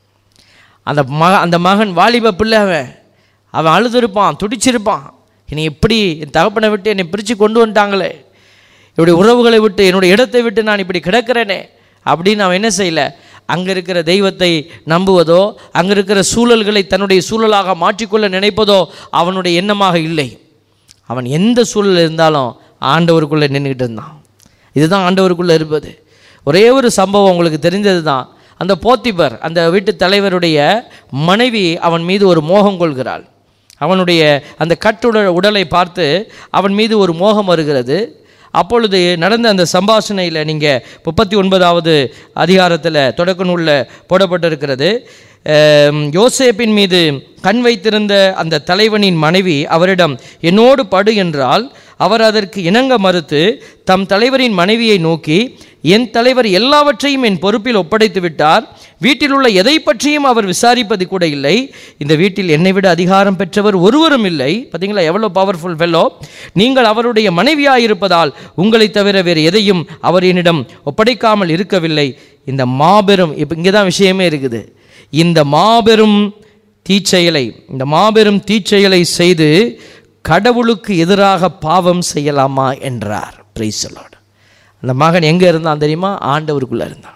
அந்த மக அந்த மகன் வாலிப பிள்ளை அவன் அவன் அழுதுருப்பான் துடிச்சிருப்பான் என்னை எப்படி என் தகப்பனை விட்டு என்னை பிரித்து கொண்டு வந்துட்டாங்களே என்னுடைய உறவுகளை விட்டு என்னுடைய இடத்தை விட்டு நான் இப்படி கிடக்கிறேனே அப்படின்னு அவன் என்ன செய்யல அங்கே இருக்கிற தெய்வத்தை நம்புவதோ அங்கே இருக்கிற சூழல்களை தன்னுடைய சூழலாக மாற்றிக்கொள்ள நினைப்பதோ அவனுடைய எண்ணமாக இல்லை அவன் எந்த சூழல் இருந்தாலும் ஆண்டவருக்குள்ளே நின்றுக்கிட்டு இருந்தான் இதுதான் ஆண்டவருக்குள்ளே இருப்பது ஒரே ஒரு சம்பவம் உங்களுக்கு தெரிஞ்சது தான் அந்த போத்திபர் அந்த வீட்டு தலைவருடைய மனைவி அவன் மீது ஒரு மோகம் கொள்கிறாள் அவனுடைய அந்த கட்டுட உடலை பார்த்து அவன் மீது ஒரு மோகம் வருகிறது அப்பொழுது நடந்த அந்த சம்பாஷணையில் நீங்கள் முப்பத்தி ஒன்பதாவது அதிகாரத்தில் தொடக்க நூலில் போடப்பட்டிருக்கிறது அம், யோசேப்பின் மீது கண் வைத்திருந்த அந்த தலைவனின் மனைவி அவரிடம் என்னோடு படு என்றால் அவர் அதற்கு இணங்க மறுத்து தம் தலைவரின் மனைவியை நோக்கி என் தலைவர் எல்லாவற்றையும் என் பொறுப்பில் ஒப்படைத்து விட்டார் வீட்டில் உள்ள எதை பற்றியும் அவர் விசாரிப்பது கூட இல்லை இந்த வீட்டில் என்னை விட அதிகாரம் பெற்றவர் ஒருவரும் இல்லை பார்த்தீங்களா எவ்வளோ பவர்ஃபுல் ஃபெல்லோ நீங்கள் அவருடைய மனைவியாயிருப்பதால் உங்களை தவிர வேறு எதையும் அவர் என்னிடம் ஒப்படைக்காமல் இருக்கவில்லை இந்த மாபெரும் இப்போ இங்கே தான் விஷயமே இருக்குது இந்த மாபெரும் தீச்செயலை இந்த மாபெரும் தீச்செயலை செய்து கடவுளுக்கு எதிராக பாவம் செய்யலாமா என்றார் பிரைசலோடு அந்த மகன் எங்கே இருந்தான் தெரியுமா ஆண்டவருக்குள்ளே இருந்தான்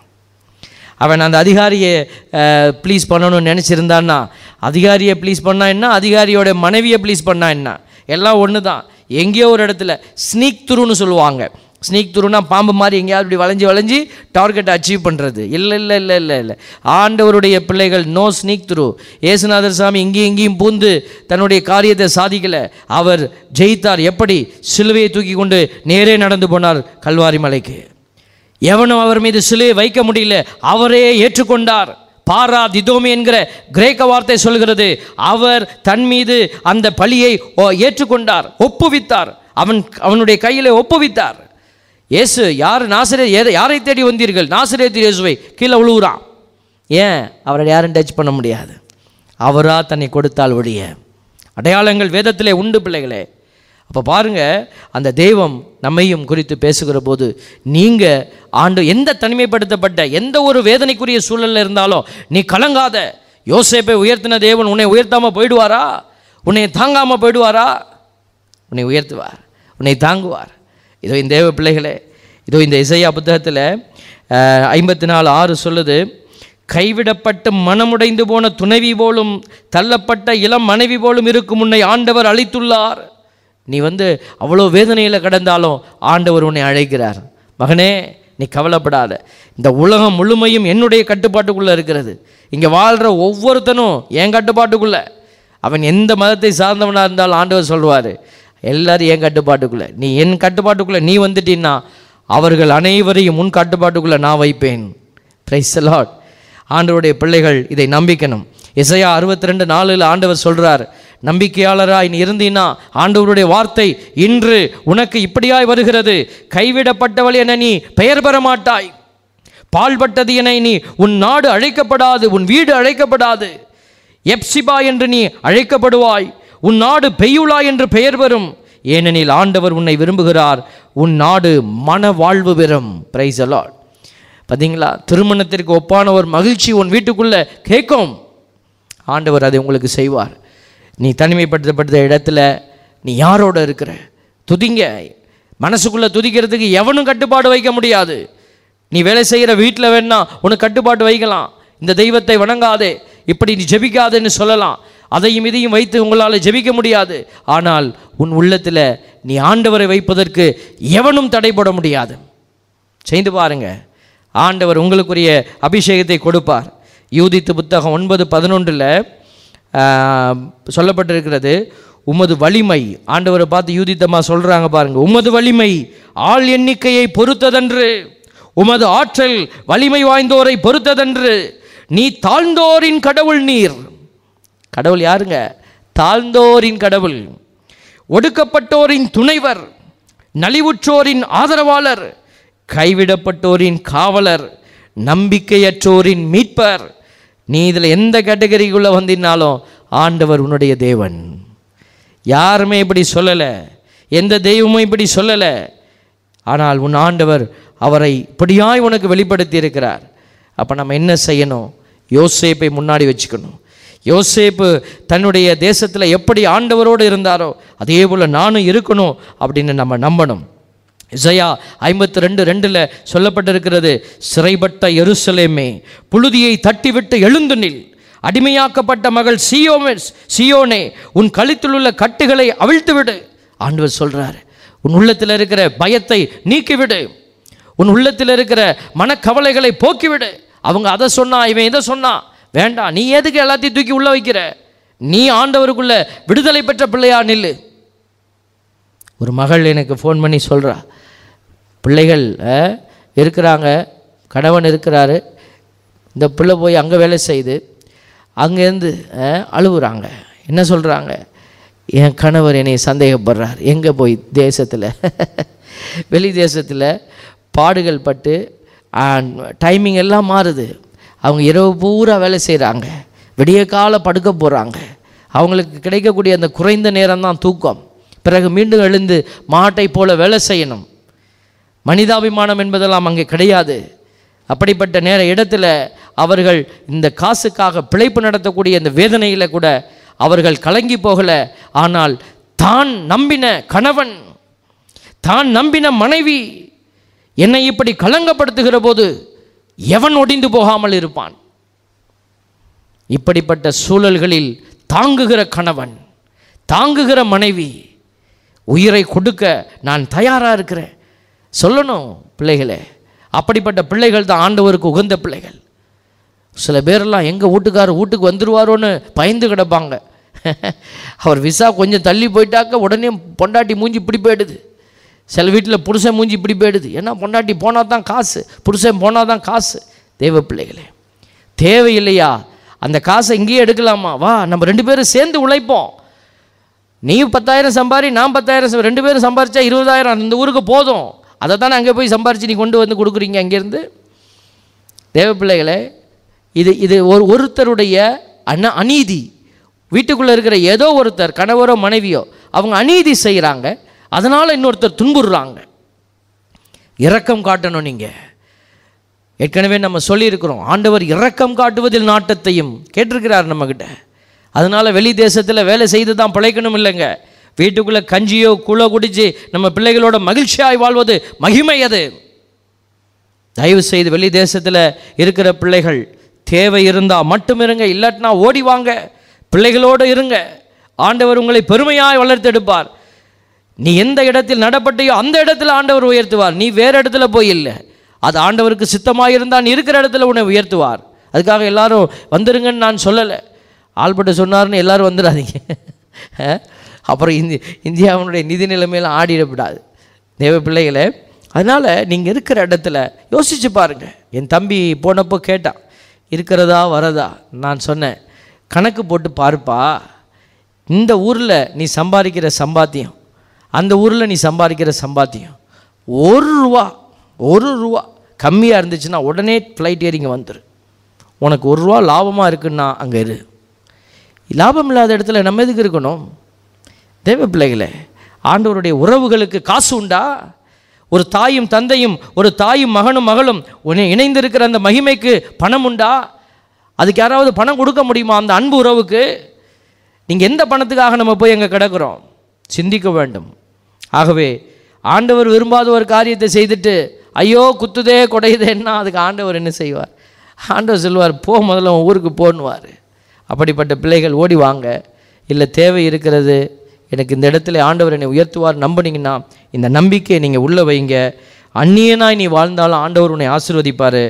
அவன் அந்த அதிகாரியை ப்ளீஸ் பண்ணணும்னு நினச்சிருந்தான்னா அதிகாரியை ப்ளீஸ் பண்ணா என்ன அதிகாரியோட மனைவியை ப்ளீஸ் பண்ணா என்ன எல்லாம் ஒன்று தான் எங்கேயோ ஒரு இடத்துல ஸ்னீக் துருன்னு சொல்லுவாங்க ஸ்னீக் துருனா பாம்பு மாதிரி எங்கேயாவது இப்படி வளைஞ்சு வளைஞ்சு டார்கெட்டை அச்சீவ் பண்ணுறது இல்லை இல்லை இல்லை இல்லை இல்லை ஆண்டவருடைய பிள்ளைகள் நோ ஸ்னீக் துரு ஏசுநாதர் சாமி இங்கேயும் இங்கேயும் பூந்து தன்னுடைய காரியத்தை சாதிக்கலை அவர் ஜெயித்தார் எப்படி சிலுவையை தூக்கி கொண்டு நேரே நடந்து போனார் கல்வாரி மலைக்கு எவனும் அவர் மீது சிலுவை வைக்க முடியல அவரே ஏற்றுக்கொண்டார் பாரா திதோமி என்கிற கிரேக்க வார்த்தை சொல்கிறது அவர் தன் மீது அந்த பழியை ஓ- ஏற்றுக்கொண்டார் ஒப்புவித்தார் அவன் அவனுடைய கையில் ஒப்புவித்தார் இயேசு யார் நாசிரே எதை- யாரை தேடி வந்தீர்கள் நாசிரேத் இயேசுவை கீழே விழுவுறான் ஏன் அவரை யாரும் டச் பண்ண முடியாது அவரா தன்னை கொடுத்தால் ஒழிய அடையாளங்கள் வேதத்திலே உண்டு பிள்ளைகளே அப்போ பாருங்க அந்த தெய்வம் நம்மையும் குறித்து பேசுகிற போது நீங்கள் ஆண்டு எந்த தனிமைப்படுத்தப்பட்ட எந்த ஒரு வேதனைக்குரிய சூழல்ல இருந்தாலும் நீ கலங்காத யோசேப்பை உயர்த்தின தேவன் உன்னை உயர்த்தாமல் போயிடுவாரா உன்னை தாங்காமல் போயிடுவாரா உன்னை உயர்த்துவார் உன்னை தாங்குவார் இதோ இந்த தேவ பிள்ளைகளே இதோ இந்த இசையா புத்தகத்தில் ஐம்பத்தி நாலு ஆறு சொல்லுது கைவிடப்பட்டு மனமுடைந்து போன துணைவி போலும் தள்ளப்பட்ட இளம் மனைவி போலும் இருக்கும் உன்னை ஆண்டவர் அழைத்துள்ளார் நீ வந்து அவ்வளோ வேதனையில் கடந்தாலும் ஆண்டவர் உன்னை அழைக்கிறார் மகனே நீ கவலைப்படாத இந்த உலகம் முழுமையும் என்னுடைய கட்டுப்பாட்டுக்குள்ளே இருக்கிறது இங்கே வாழ்கிற ஒவ்வொருத்தனும் என் கட்டுப்பாட்டுக்குள்ளே அவன் எந்த மதத்தை சார்ந்தவனாக இருந்தாலும் ஆண்டவர் சொல்வார் எல்லாரும் என் கட்டுப்பாட்டுக்குள்ளே நீ என் கட்டுப்பாட்டுக்குள்ளே நீ வந்துட்டீன்னா அவர்கள் அனைவரையும் உன் கட்டுப்பாட்டுக்குள்ளே நான் வைப்பேன் பிரைஸ் லாட் ஆண்டவருடைய பிள்ளைகள் இதை நம்பிக்கணும் இசையா அறுபத்தி ரெண்டு நாலில் ஆண்டவர் சொல்றார் நம்பிக்கையாளராய் நீ இருந்தீன்னா ஆண்டவருடைய வார்த்தை இன்று உனக்கு இப்படியாய் வருகிறது கைவிடப்பட்டவள் என நீ பெயர் பெற மாட்டாய் பால்பட்டது என நீ உன் நாடு அழைக்கப்படாது உன் வீடு அழைக்கப்படாது எப்சிபா என்று நீ அழைக்கப்படுவாய் உன் நாடு பெய்யுலா என்று பெயர் பெறும் ஏனெனில் ஆண்டவர் உன்னை விரும்புகிறார் உன் நாடு மன வாழ்வு பெறும் பிரைஸ் அலாட் பார்த்தீங்களா திருமணத்திற்கு ஒப்பான ஒரு மகிழ்ச்சி உன் வீட்டுக்குள்ளே கேட்கும் ஆண்டவர் அதை உங்களுக்கு செய்வார் நீ தனிமைப்படுத்தப்பட்ட இடத்துல நீ யாரோட இருக்கிற துதிங்க மனசுக்குள்ளே துதிக்கிறதுக்கு எவனும் கட்டுப்பாடு வைக்க முடியாது நீ வேலை செய்கிற வீட்டில் வேணா உனக்கு கட்டுப்பாடு வைக்கலாம் இந்த தெய்வத்தை வணங்காதே இப்படி நீ ஜெபிக்காதேன்னு சொல்லலாம் அதையும் இதையும் வைத்து உங்களால் ஜெபிக்க முடியாது ஆனால் உன் உள்ளத்தில் நீ ஆண்டவரை வைப்பதற்கு எவனும் தடைபட முடியாது செய்து பாருங்க ஆண்டவர் உங்களுக்குரிய அபிஷேகத்தை கொடுப்பார் யூதித்து புத்தகம் ஒன்பது பதினொன்றில் சொல்லப்பட்டிருக்கிறது உமது வலிமை ஆண்டவரை பார்த்து யூதித்தம்மா சொல்கிறாங்க பாருங்க உமது வலிமை ஆள் எண்ணிக்கையை பொறுத்ததன்று உமது ஆற்றல் வலிமை வாய்ந்தோரை பொறுத்ததன்று நீ தாழ்ந்தோரின் கடவுள் நீர் கடவுள் யாருங்க தாழ்ந்தோரின் கடவுள் ஒடுக்கப்பட்டோரின் துணைவர் நலிவுற்றோரின் ஆதரவாளர் கைவிடப்பட்டோரின் காவலர் நம்பிக்கையற்றோரின் மீட்பர் நீ இதில் எந்த கேட்டகரிக்குள்ளே வந்தினாலும் ஆண்டவர் உன்னுடைய தேவன் யாருமே இப்படி சொல்லலை எந்த தெய்வமும் இப்படி சொல்லலை ஆனால் உன் ஆண்டவர் அவரை இப்படியாய் உனக்கு வெளிப்படுத்தி இருக்கிறார் அப்போ நம்ம என்ன செய்யணும் யோசேப்பை முன்னாடி வச்சுக்கணும் யோசேப்பு தன்னுடைய தேசத்தில் எப்படி ஆண்டவரோடு இருந்தாரோ அதே போல் நானும் இருக்கணும் அப்படின்னு நம்ம நம்பணும் இசையா ஐம்பத்தி ரெண்டு ரெண்டில் சொல்லப்பட்டிருக்கிறது சிறைப்பட்ட எருசலேமே புழுதியை தட்டிவிட்டு எழுந்து நில் அடிமையாக்கப்பட்ட மகள் சியோமே சியோனே உன் கழுத்தில் உள்ள கட்டுகளை அவிழ்த்து விடு ஆண்டவர் சொல்றார் உன் உள்ளத்தில் இருக்கிற பயத்தை நீக்கிவிடு உன் உள்ளத்தில் இருக்கிற மனக்கவலைகளை போக்கிவிடு அவங்க அதை சொன்னா இவன் இதை சொன்னா வேண்டாம் நீ எதுக்கு எல்லாத்தையும் தூக்கி உள்ள வைக்கிற நீ ஆண்டவருக்குள்ள விடுதலை பெற்ற பிள்ளையா நில்லு ஒரு மகள் எனக்கு ஃபோன் பண்ணி சொல்கிறா பிள்ளைகள் அஹ், இருக்கிறாங்க கணவன் இருக்கிறாரு இந்த பிள்ளை போய் அங்கே வேலை செய்யுது அங்கேருந்து அஹ், அழுகுறாங்க என்ன சொல்கிறாங்க என் கணவர் என்னை சந்தேகப்படுறார் எங்கே போய் தேசத்தில் வெளி தேசத்தில் பாடுகள் பட்டு டைமிங் எல்லாம் மாறுது அவங்க இரவு பூரா வேலை செய்கிறாங்க விடிய கால படுக்க போகிறாங்க அவங்களுக்கு கிடைக்கக்கூடிய அந்த குறைந்த நேரம் தான் தூக்கம் பிறகு மீண்டும் எழுந்து மாட்டை போல வேலை செய்யணும் மனிதாபிமானம் என்பதெல்லாம் அங்கே கிடையாது அப்படிப்பட்ட நேர இடத்துல அவர்கள் இந்த காசுக்காக பிழைப்பு நடத்தக்கூடிய இந்த வேதனையில் கூட அவர்கள் கலங்கி போகலை ஆனால் தான் நம்பின கணவன் தான் நம்பின மனைவி என்னை இப்படி கலங்கப்படுத்துகிற போது எவன் ஒடிந்து போகாமல் இருப்பான் இப்படிப்பட்ட சூழல்களில் தாங்குகிற கணவன் தாங்குகிற மனைவி உயிரை கொடுக்க நான் தயாராக இருக்கிறேன் சொல்லணும் பிள்ளைகளே அப்படிப்பட்ட பிள்ளைகள் தான் ஆண்டவருக்கு உகந்த பிள்ளைகள் சில பேரெல்லாம் எங்கள் வீட்டுக்காரர் வீட்டுக்கு வந்துடுவாரோன்னு பயந்து கிடப்பாங்க அவர் விசா கொஞ்சம் தள்ளி போயிட்டாக்க உடனே பொண்டாட்டி மூஞ்சி இப்படி போயிடுது சில வீட்டில் புருஷன் மூஞ்சி இப்படி போயிடுது ஏன்னா பொண்டாட்டி போனால் தான் காசு புருஷன் போனால் தான் காசு தேவ பிள்ளைகளே தேவையில்லையா அந்த காசை இங்கேயே எடுக்கலாமா வா நம்ம ரெண்டு பேரும் சேர்ந்து உழைப்போம் நீ பத்தாயிரம் சம்பாரி நான் பத்தாயிரம் சம்பா- ரெண்டு பேரும் சம்பாரிச்சா இருபதாயிரம் இந்த ஊருக்கு போதும் அதை தானே அங்கே போய் சம்பாரித்து நீ கொண்டு வந்து கொடுக்குறீங்க அங்கேருந்து தேவ பிள்ளைகளே இது இது ஒரு ஒருத்தருடைய அன அநீதி வீட்டுக்குள்ளே இருக்கிற ஏதோ ஒருத்தர் கணவரோ மனைவியோ அவங்க அநீதி செய்கிறாங்க அதனால் இன்னொருத்தர் துன்புறுறாங்க இரக்கம் காட்டணும் நீங்கள் ஏற்கனவே நம்ம சொல்லியிருக்கிறோம் ஆண்டவர் இரக்கம் காட்டுவதில் நாட்டத்தையும் கேட்டிருக்கிறார் நம்மக்கிட்ட அதனால் வெளி தேசத்தில் வேலை செய்து தான் பிழைக்கணும் இல்லைங்க வீட்டுக்குள்ளே கஞ்சியோ குளோ குடிச்சு நம்ம பிள்ளைகளோட மகிழ்ச்சியாய் வாழ்வது மகிமை அது தயவு செய்து வெளி தேசத்தில் இருக்கிற பிள்ளைகள் தேவை இருந்தால் மட்டும் இருங்க இல்லாட்டினா ஓடி வாங்க பிள்ளைகளோடு இருங்க ஆண்டவர் உங்களை பெருமையாய் வளர்த்தெடுப்பார் நீ எந்த இடத்தில் நடப்பட்டையோ அந்த இடத்துல ஆண்டவர் உயர்த்துவார் நீ வேறு இடத்துல போய் இல்லை அது ஆண்டவருக்கு சித்தமாக இருந்தால் நீ இருக்கிற இடத்துல உன்னை உயர்த்துவார் அதுக்காக எல்லாரும் வந்துருங்கன்னு நான் சொல்லலை ஆல்பர்ட் சொன்னார்னு எல்லாரும் வந்துடாதீங்க அஹ், அப்புறம் இந்தி இந்தியாவினுடைய நிதி நிலைமையெல்லாம் ஆடிடக்கூடாது தேவ பிள்ளைகளே அதனால் நீங்கள் இருக்கிற இடத்துல யோசிச்சு பாருங்க என் தம்பி போனப்போ கேட்டான் இருக்கிறதா வரதா நான் சொன்னேன் கணக்கு போட்டு பாருப்பா இந்த ஊரில் நீ சம்பாதிக்கிற சம்பாத்தியம் அந்த ஊரில் நீ சம்பாதிக்கிற சம்பாத்தியம் ஒரு ரூபா ஒரு ரூபா கம்மியாக இருந்துச்சுன்னா உடனே ஃப்ளைட் ஏறிங்க வந்துரு உனக்கு ஒரு ரூபா லாபமாக இருக்குன்னா அங்கே இரு லாபம் இல்லாத இடத்துல நம்ம எதுக்கு இருக்கணும் தேவ பிள்ளைகளே ஆண்டவருடைய உறவுகளுக்கு காசு உண்டா ஒரு தாயும் தந்தையும் ஒரு தாயும் மகனும் மகளும் உன்னை இணைந்திருக்கிற அந்த மகிமைக்கு பணம் உண்டா அதுக்கு யாராவது பணம் கொடுக்க முடியுமா அந்த அன்பு உறவுக்கு நீங்கள் எந்த பணத்துக்காக நம்ம போய் அங்கே கிடக்கிறோம் சிந்திக்க வேண்டும் ஆகவே ஆண்டவர் விரும்பாத ஒரு காரியத்தை செய்துட்டு ஐயோ குத்துதே குடையுதேன்னா அதுக்கு ஆண்டவர் என்ன செய்வார் ஆண்டவர் சொல்லுவார் போ முதல்ல உன் ஊருக்கு போன்னுவார் அப்படிப்பட்ட பிள்ளைகள் ஓடி வாங்க இல்லை தேவை இருக்கிறது எனக்கு இந்த இடத்துல ஆண்டவர் என்னை உயர்த்துவார் நம்புனீங்கன்னா இந்த நம்பிக்கையை நீங்கள் உள்ளே வைங்க அந்நியனாய் நீ வாழ்ந்தாலும் ஆண்டவர் உன்னை ஆசீர்வதிப்பார்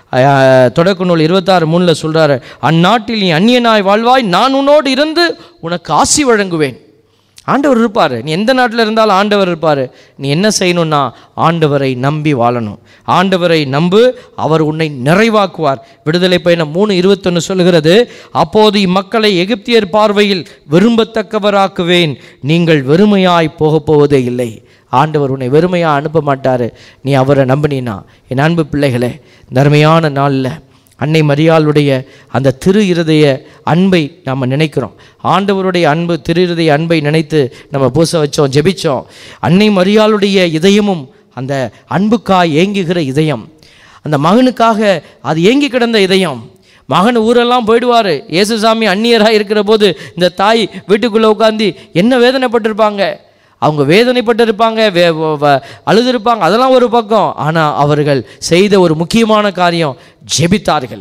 தொடக்க நூல் இருபத்தாறு மூணில் சொல்கிறாரு அந்நாட்டில் நீ அந்நியனாய் வாழ்வாய் நான் உன்னோடு இருந்து உனக்கு ஆசி வழங்குவேன் ஆண்டவர் இருப்பார் நீ எந்த நாட்டில் இருந்தாலும் ஆண்டவர் இருப்பார் நீ என்ன செய்யணும்னா ஆண்டவரை நம்பி வாழணும் ஆண்டவரை நம்பு அவர் உன்னை நிறைவாக்குவார் விடுதலை பயணம் மூணு இருபத்தொன்று சொல்லுகிறது அப்போது இம்மக்களை எகிப்தியர் பார்வையில் விரும்பத்தக்கவராக்குவேன் நீங்கள் வெறுமையாய் போகப் போவதே இல்லை ஆண்டவர் உன்னை வெறுமையாக அனுப்ப மாட்டார் நீ அவரை நம்பினா என் அன்பு பிள்ளைகளே தர்மையான நாளில் அன்னை மரியாளுடைய அந்த திரு இருதய அன்பை நாம் நினைக்கிறோம் ஆண்டவருடைய அன்பு திரு இருதய அன்பை நினைத்து நம்ம பூச வச்சோம் ஜெபிச்சோம் அன்னை மரியாளுடைய இதயமும் அந்த அன்புக்காய் ஏங்குகிற இதயம் அந்த மகனுக்காக அது ஏங்கி கிடந்த இதயம் மகன் ஊரெல்லாம் போயிடுவார் இயேசுசாமி அந்நியராக இருக்கிற போது இந்த தாய் வீட்டுக்குள்ளே உட்காந்து என்ன வேதனைப்பட்டிருப்பாங்க அவங்க வேதனைப்பட்டிருப்பாங்க வே வ- வ- அழுதுருப்பாங்க அதெல்லாம் ஒரு பக்கம் ஆனால் அவர்கள் செய்த ஒரு முக்கியமான காரியம் ஜெபித்தார்கள்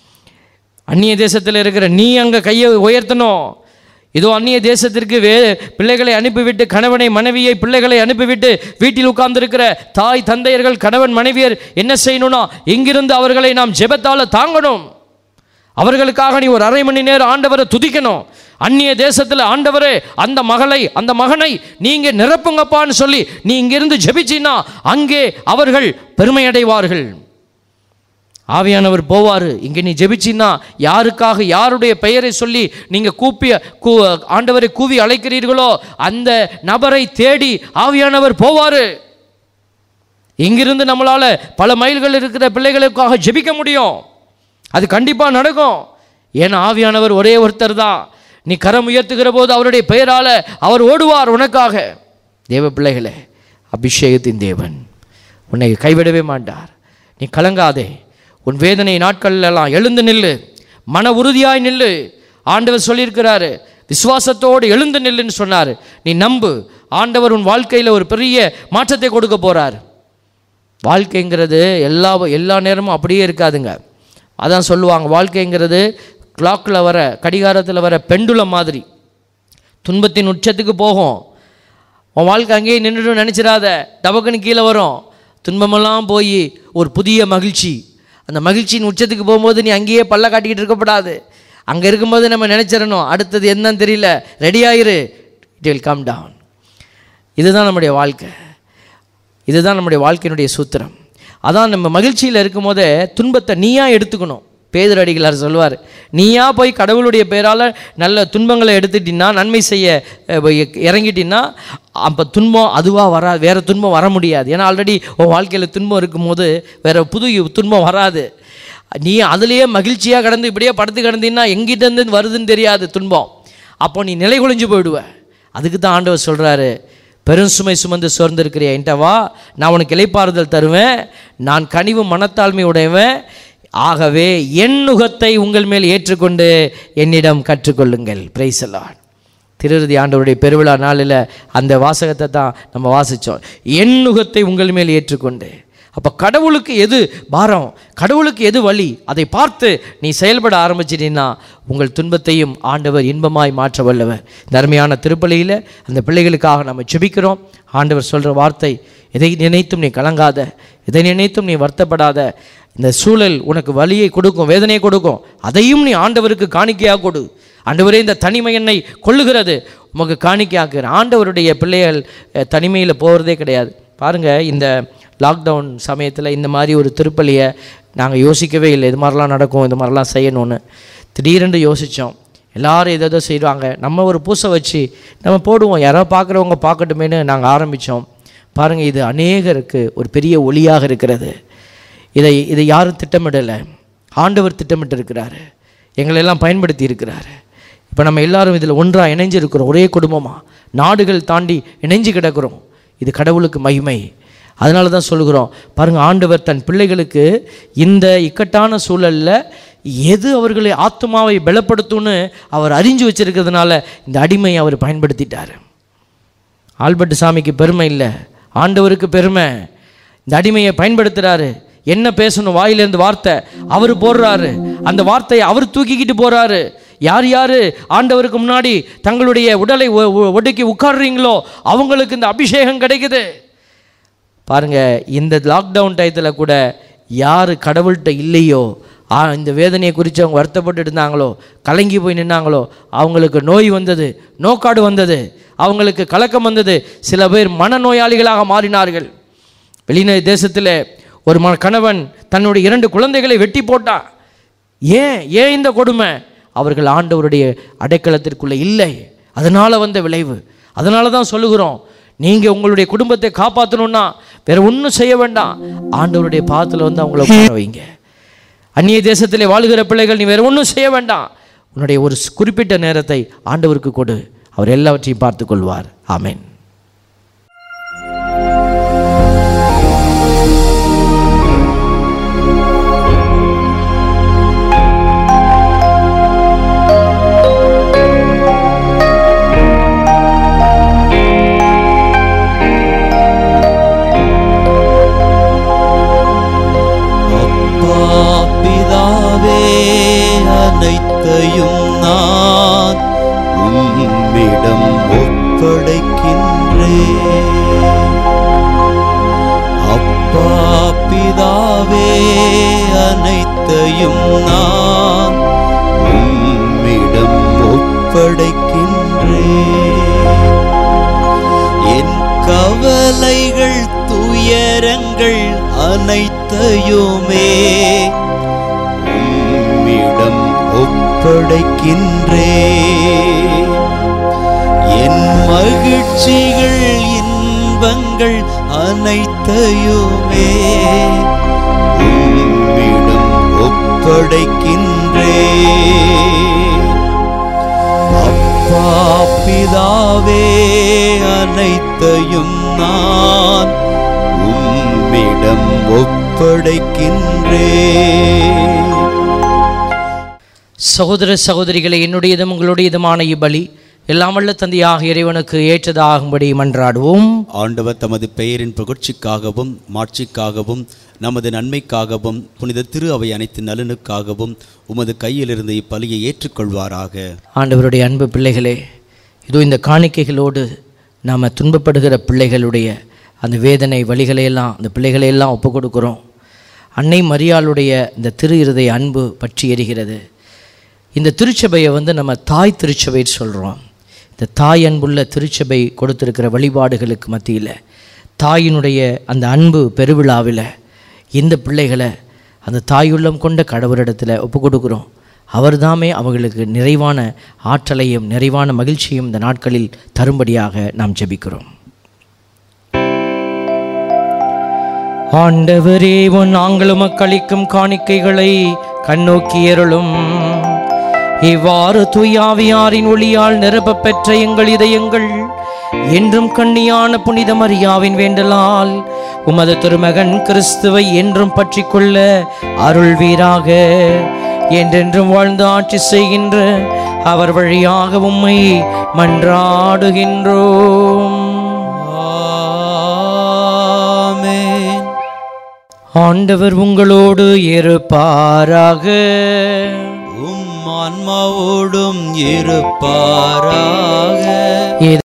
அந்நிய தேசத்தில் இருக்கிற நீ அங்கே கையை உயர்த்தணும் இதோ அந்நிய தேசத்திற்கு வே பிள்ளைகளை அனுப்பிவிட்டு கணவனை மனைவியை பிள்ளைகளை அனுப்பிவிட்டு வீட்டில் உட்கார்ந்திருக்கிற தாய் தந்தையர்கள் கணவன் மனைவியர் என்ன செய்யணும்னா இங்கிருந்து அவர்களை நாம் ஜெபத்தால் தாங்கணும் அவர்களுக்காக நீ ஒரு அரை மணி நேரம் ஆண்டவரை துதிக்கணும் அந்நிய தேசத்தில் ஆண்டவரே அந்த மகளை அந்த மகனை நீங்க நிரப்புங்கப்பான்னு சொல்லி நீ இங்கிருந்து ஜெபிச்சின்னா அங்கே அவர்கள் பெருமையடைவார்கள் ஆவியானவர் போவார் இங்கே நீ ஜெபிச்சின்னா யாருக்காக யாருடைய பெயரை சொல்லி நீங்கள் கூப்பி கூ ஆண்டவரை கூவி அழைக்கிறீர்களோ அந்த நபரை தேடி ஆவியானவர் போவார் இங்கிருந்து நம்மளால் பல மைல்கள் இருக்கிற பிள்ளைகளுக்காக ஜெபிக்க முடியும் அது கண்டிப்பாக நடக்கும் ஏன்னா ஆவியானவர் ஒரே ஒருத்தர் தான் நீ கரம் உயர்த்துகிற போது அவருடைய பெயரால் அவர் ஓடுவார் உனக்காக தேவ பிள்ளைகளே அபிஷேகத்தின் தேவன் உன்னை கைவிடவே மாட்டார் நீ கலங்காதே உன் வேதனை நாட்களெல்லாம் எழுந்து நில்லு மன உறுதியாய் நில்லு ஆண்டவர் சொல்லியிருக்கிறாரு விசுவாசத்தோடு எழுந்து நில்லுன்னு சொன்னார் நீ நம்பு ஆண்டவர் உன் வாழ்க்கையில் ஒரு பெரிய மாற்றத்தை கொடுக்க போகிறார் வாழ்க்கைங்கிறது எல்லா எல்லா நேரமும் அப்படியே இருக்காதுங்க அதான் சொல்லுவாங்க வாழ்க்கைங்கிறது கிளாக்கில் வர கடிகாரத்தில் வர பெண்டுலம் மாதிரி துன்பத்தின் உச்சத்துக்கு போகும் உன் வாழ்க்கை அங்கேயே நின்றுடும் நினச்சிடாத டபக்குன்னு கீழே வரும் துன்பமெல்லாம் போய் ஒரு புதிய மகிழ்ச்சி அந்த மகிழ்ச்சியின் உச்சத்துக்கு போகும்போது நீ அங்கேயே பல்ல காட்டிக்கிட்டு இருக்கக்கூடாது அங்கே இருக்கும்போது நம்ம நினச்சிடணும் அடுத்தது என்னன்னு தெரியல ரெடி ஆயிரு இட் வில் கம் டவுன் இதுதான் நம்முடைய வாழ்க்கை இதுதான் நம்முடைய வாழ்க்கையினுடைய சூத்திரம் அதான் நம்ம மகிழ்ச்சியில் இருக்கும்போதே துன்பத்தை நீயா எடுத்துக்கணும் பேதரடிகளார் சொல்லுவார் நீயா போய் கடவுளுடைய பேரால் நல்ல துன்பங்களை எடுத்துட்டின்னா நன்மை செய்ய அஹ், இறங்கிட்டின்னா அப்போ துன்பம் அதுவாக வரா வேறு துன்பம் வர முடியாது ஏன்னா ஆல்ரெடி உன் வாழ்க்கையில் துன்பம் இருக்கும்போது வேறு புது துன்பம் வராது நீ அதுலேயே மகிழ்ச்சியாக கடந்து இப்படியே படுத்து கிடந்தீங்கன்னா எங்கிட்டேருந்து வருதுன்னு தெரியாது துன்பம் அப்போ நீ நிலை குலைஞ்சு போயிடுவ அதுக்கு தான் ஆண்டவர் சொல்கிறாரு பெரும் சுமை சுமந்து சோர்ந்திருக்கிறியா என்கிட்ட வா நான் உனக்கு இலைப்பாறுதல் தருவேன் நான் கனிவு மனத்தாழ்மை உடையவன் ஆகவே என் நுகத்தை உங்கள் மேல் ஏற்றுக்கொண்டு என்னிடம் கற்றுக்கொள்ளுங்கள் பிரைசலான் திருருதி ஆண்டவருடைய பெருவிழா நாளில் அந்த வாசகத்தை தான் நம்ம வாசித்தோம் என் நுகத்தை உங்கள் மேல் ஏற்றுக்கொண்டு அப்போ கடவுளுக்கு எது பாரம் கடவுளுக்கு எது வழி அதை பார்த்து நீ செயல்பட ஆரம்பிச்சிட்டீங்கன்னா உங்கள் துன்பத்தையும் ஆண்டவர் இன்பமாய் மாற்ற வல்லவர் இந்த அருமையான திருப்பலியில் அந்த பிள்ளைகளுக்காக நம்ம செபிக்கிறோம் ஆண்டவர் சொல்கிற வார்த்தை எதை நினைத்தும் நீ கலங்காத எதை நினைத்தும் நீ வருத்தப்படாத இந்த சூழல் உனக்கு வலியை கொடுக்கும் வேதனையை கொடுக்கும் அதையும் நீ ஆண்டவருக்கு காணிக்கையாக கொடு ஆண்டவரே இந்த தனிமை என்னை கொள்ளுகிறது உமக்கு காணிக்கையாக்குற ஆண்டவருடைய பிள்ளைகள் தனிமையில் போகிறதே கிடையாது பாருங்கள் இந்த லாக்டவுன் சமயத்தில் இந்த மாதிரி ஒரு திருப்பலியை நாங்கள் யோசிக்கவே இல்லை இது மாதிரிலாம் நடக்கும் இது மாதிரிலாம் செய்யணும்னு திடீரென்று யோசித்தோம் எல்லாரும் எதோ எதோ செய்வாங்க நம்ம ஒரு பூசை வச்சு நம்ம போடுவோம் யாரோ பார்க்குறவங்க பார்க்கட்டுமேனு நாங்கள் ஆரம்பித்தோம் பாருங்கள் இது அநேகருக்கு ஒரு பெரிய ஒளியாக இருக்கிறது இதை இதை யாரும் திட்டமிடலை ஆண்டவர் திட்டமிட்டு இருக்கிறாரு எங்களெல்லாம் பயன்படுத்தி இருக்கிறாரு இப்போ நம்ம எல்லாரும் இதில் ஒன்றாக இணைஞ்சிருக்கிறோம் ஒரே குடும்பமாக நாடுகள் தாண்டி இணைஞ்சு கிடக்கிறோம் இது கடவுளுக்கு மகிமை அதனால தான் சொல்கிறோம் பாருங்கள் ஆண்டவர் தன் பிள்ளைகளுக்கு இந்த இக்கட்டான சூழலில் எது அவர்களை ஆத்மாவை பலப்படுத்தும்னு அவர் அறிஞ்சு வச்சிருக்கிறதுனால இந்த அடிமையை அவர் பயன்படுத்திட்டார் ஆல்பர்ட் சாமிக்கு பெருமை இல்லை ஆண்டவருக்கு பெருமை இந்த அடிமையை பயன்படுத்துகிறாரு என்ன பேசணும் வாயிலேருந்து வார்த்தை அவர் போடுறாரு அந்த வார்த்தையை அவர் தூக்கிக்கிட்டு போகிறாரு யார் யார் ஆண்டவருக்கு முன்னாடி தங்களுடைய உடலை ஒ- ஒ- ஒடுக்கி உட்கார்றீங்களோ அவங்களுக்கு இந்த அபிஷேகம் கிடைக்குது பாருங்க இந்த லாக்டவுன் டயத்தில் கூட யார் கடவுள்கிட்ட இல்லையோ ஆ, இந்த வேதனையை குறித்து அவங்க வருத்தப்பட்டு இருந்தாங்களோ கலங்கி போய் நின்னாங்களோ அவங்களுக்கு நோய் வந்தது நோக்காடு வந்தது அவங்களுக்கு கலக்கம் வந்தது சில பேர் மனநோயாளிகளாக மாறினார்கள் வெளிநே தேசத்தில் ஒரு ம கணவன் தன்னுடைய இரண்டு குழந்தைகளை வெட்டி போட்டான் ஏன் ஏன் இந்த கொடுமை அவர்கள் ஆண்டவருடைய அடைக்கலத்திற்குள்ளே இல்லை அதனால் வந்த விளைவு அதனால தான் சொல்லுகிறோம் நீங்கள் உங்களுடைய குடும்பத்தை காப்பாற்றணும்னா வேற ஒன்றும் செய்ய வேண்டாம் ஆண்டவருடைய பாதத்தில் வந்து அவங்கள உட்கார வைங்க அந்நிய தேசத்திலே வாழுகிற பிள்ளைகள் நீ வேற ஒன்றும் செய்ய வேண்டாம் உன்னுடைய ஒரு ஸ்- குறிப்பிட்ட நேரத்தை ஆண்டவருக்கு கொடு அவர் எல்லாவற்றையும் பார்த்துக் கொள்வார் ஆமென் அப்பா பிதாவே அனைத்தையும் நான் உம்மிடம் ஒப்படைக்கின்றேன் அப்பா பிதாவே அனைத்தையும் நான் உம்மிடம் ஒப்படைக்கின்றேன் என் கவலைகள் துயரங்கள் அனைத்தையுமே உம்மிடம் ஒப்படைக்கின்றே என் மகிழ்ச்சிகள் இன்பங்கள் அனைத்தையுமே உம்மிடம் ஒப்படைக்கின்றே அப்பா பிதாவே அனைத்தையும் நான் உம்மிடம் ஒப்படைக்கின்றேன் சகோதர சகோதரிகளை என்னுடையதும் உங்களுடையதுமான இப்பலி எல்லாம் வல்ல தந்தையாக இறைவனுக்கு ஏற்றதாகும்படி மன்றாடுவோம் ஆண்டவர் தமது பெயரின் புகழ்ச்சிக்காகவும் மாட்சிக்காகவும் நமது நன்மைக்காகவும் புனித திரு அவை அனைத்து நலனுக்காகவும் உமது கையிலிருந்து இப்பலியை ஏற்றுக்கொள்வாராக ஆண்டவருடைய அன்பு பிள்ளைகளே இதோ இந்த காணிக்கைகளோடு நாம் துன்பப்படுகிற பிள்ளைகளுடைய அந்த வேதனை வழிகளையெல்லாம் அந்த பிள்ளைகளையெல்லாம் ஒப்பு கொடுக்குறோம் அன்னை மரியாளுடைய இந்த திரு இருதய அன்பு பற்றி எரிகிறது இந்த திருச்சபையை வந்து நம்ம தாய் திருச்சபைன்னு சொல்கிறோம் இந்த தாய் அன்புள்ள திருச்சபை கொடுத்திருக்கிற வழிபாடுகளுக்கு மத்தியில் தாயினுடைய அந்த அன்பு பெருவிழாவில் இந்த பிள்ளைகளை அந்த தாயுள்ளம் கொண்ட கடவுளிடத்தில் ஒப்பு கொடுக்குறோம் அவர்தாமே அவர்களுக்கு நிறைவான ஆற்றலையும் நிறைவான மகிழ்ச்சியும் இந்த நாட்களில் தரும்படியாக நாம் ஜெபிக்கிறோம் ஆண்டவரே உன் நாங்களும் அக்களிக்கும் காணிக்கைகளை கண்ணோக்கி அருளும் இவ்வாறு தூயாவியாரின் ஒளியால் நிரப்பப் பெற்ற எங்கள் இதயங்கள் என்றும் கண்ணியான புனித மரியாவின் வேண்டலால் உமது திருமகன் கிறிஸ்துவை என்றும் பற்றிக் கொள்ள அருள்வீராக என்றென்றும் வாழ்ந்து ஆட்சி செய்கின்ற அவர் வழியாக உம்மை மன்றாடுகின்றோம் ஆமென் ஆண்டவர் உங்களோடு இருப்பாராக உம் ஆன்மாவோடும் இருப்பாராக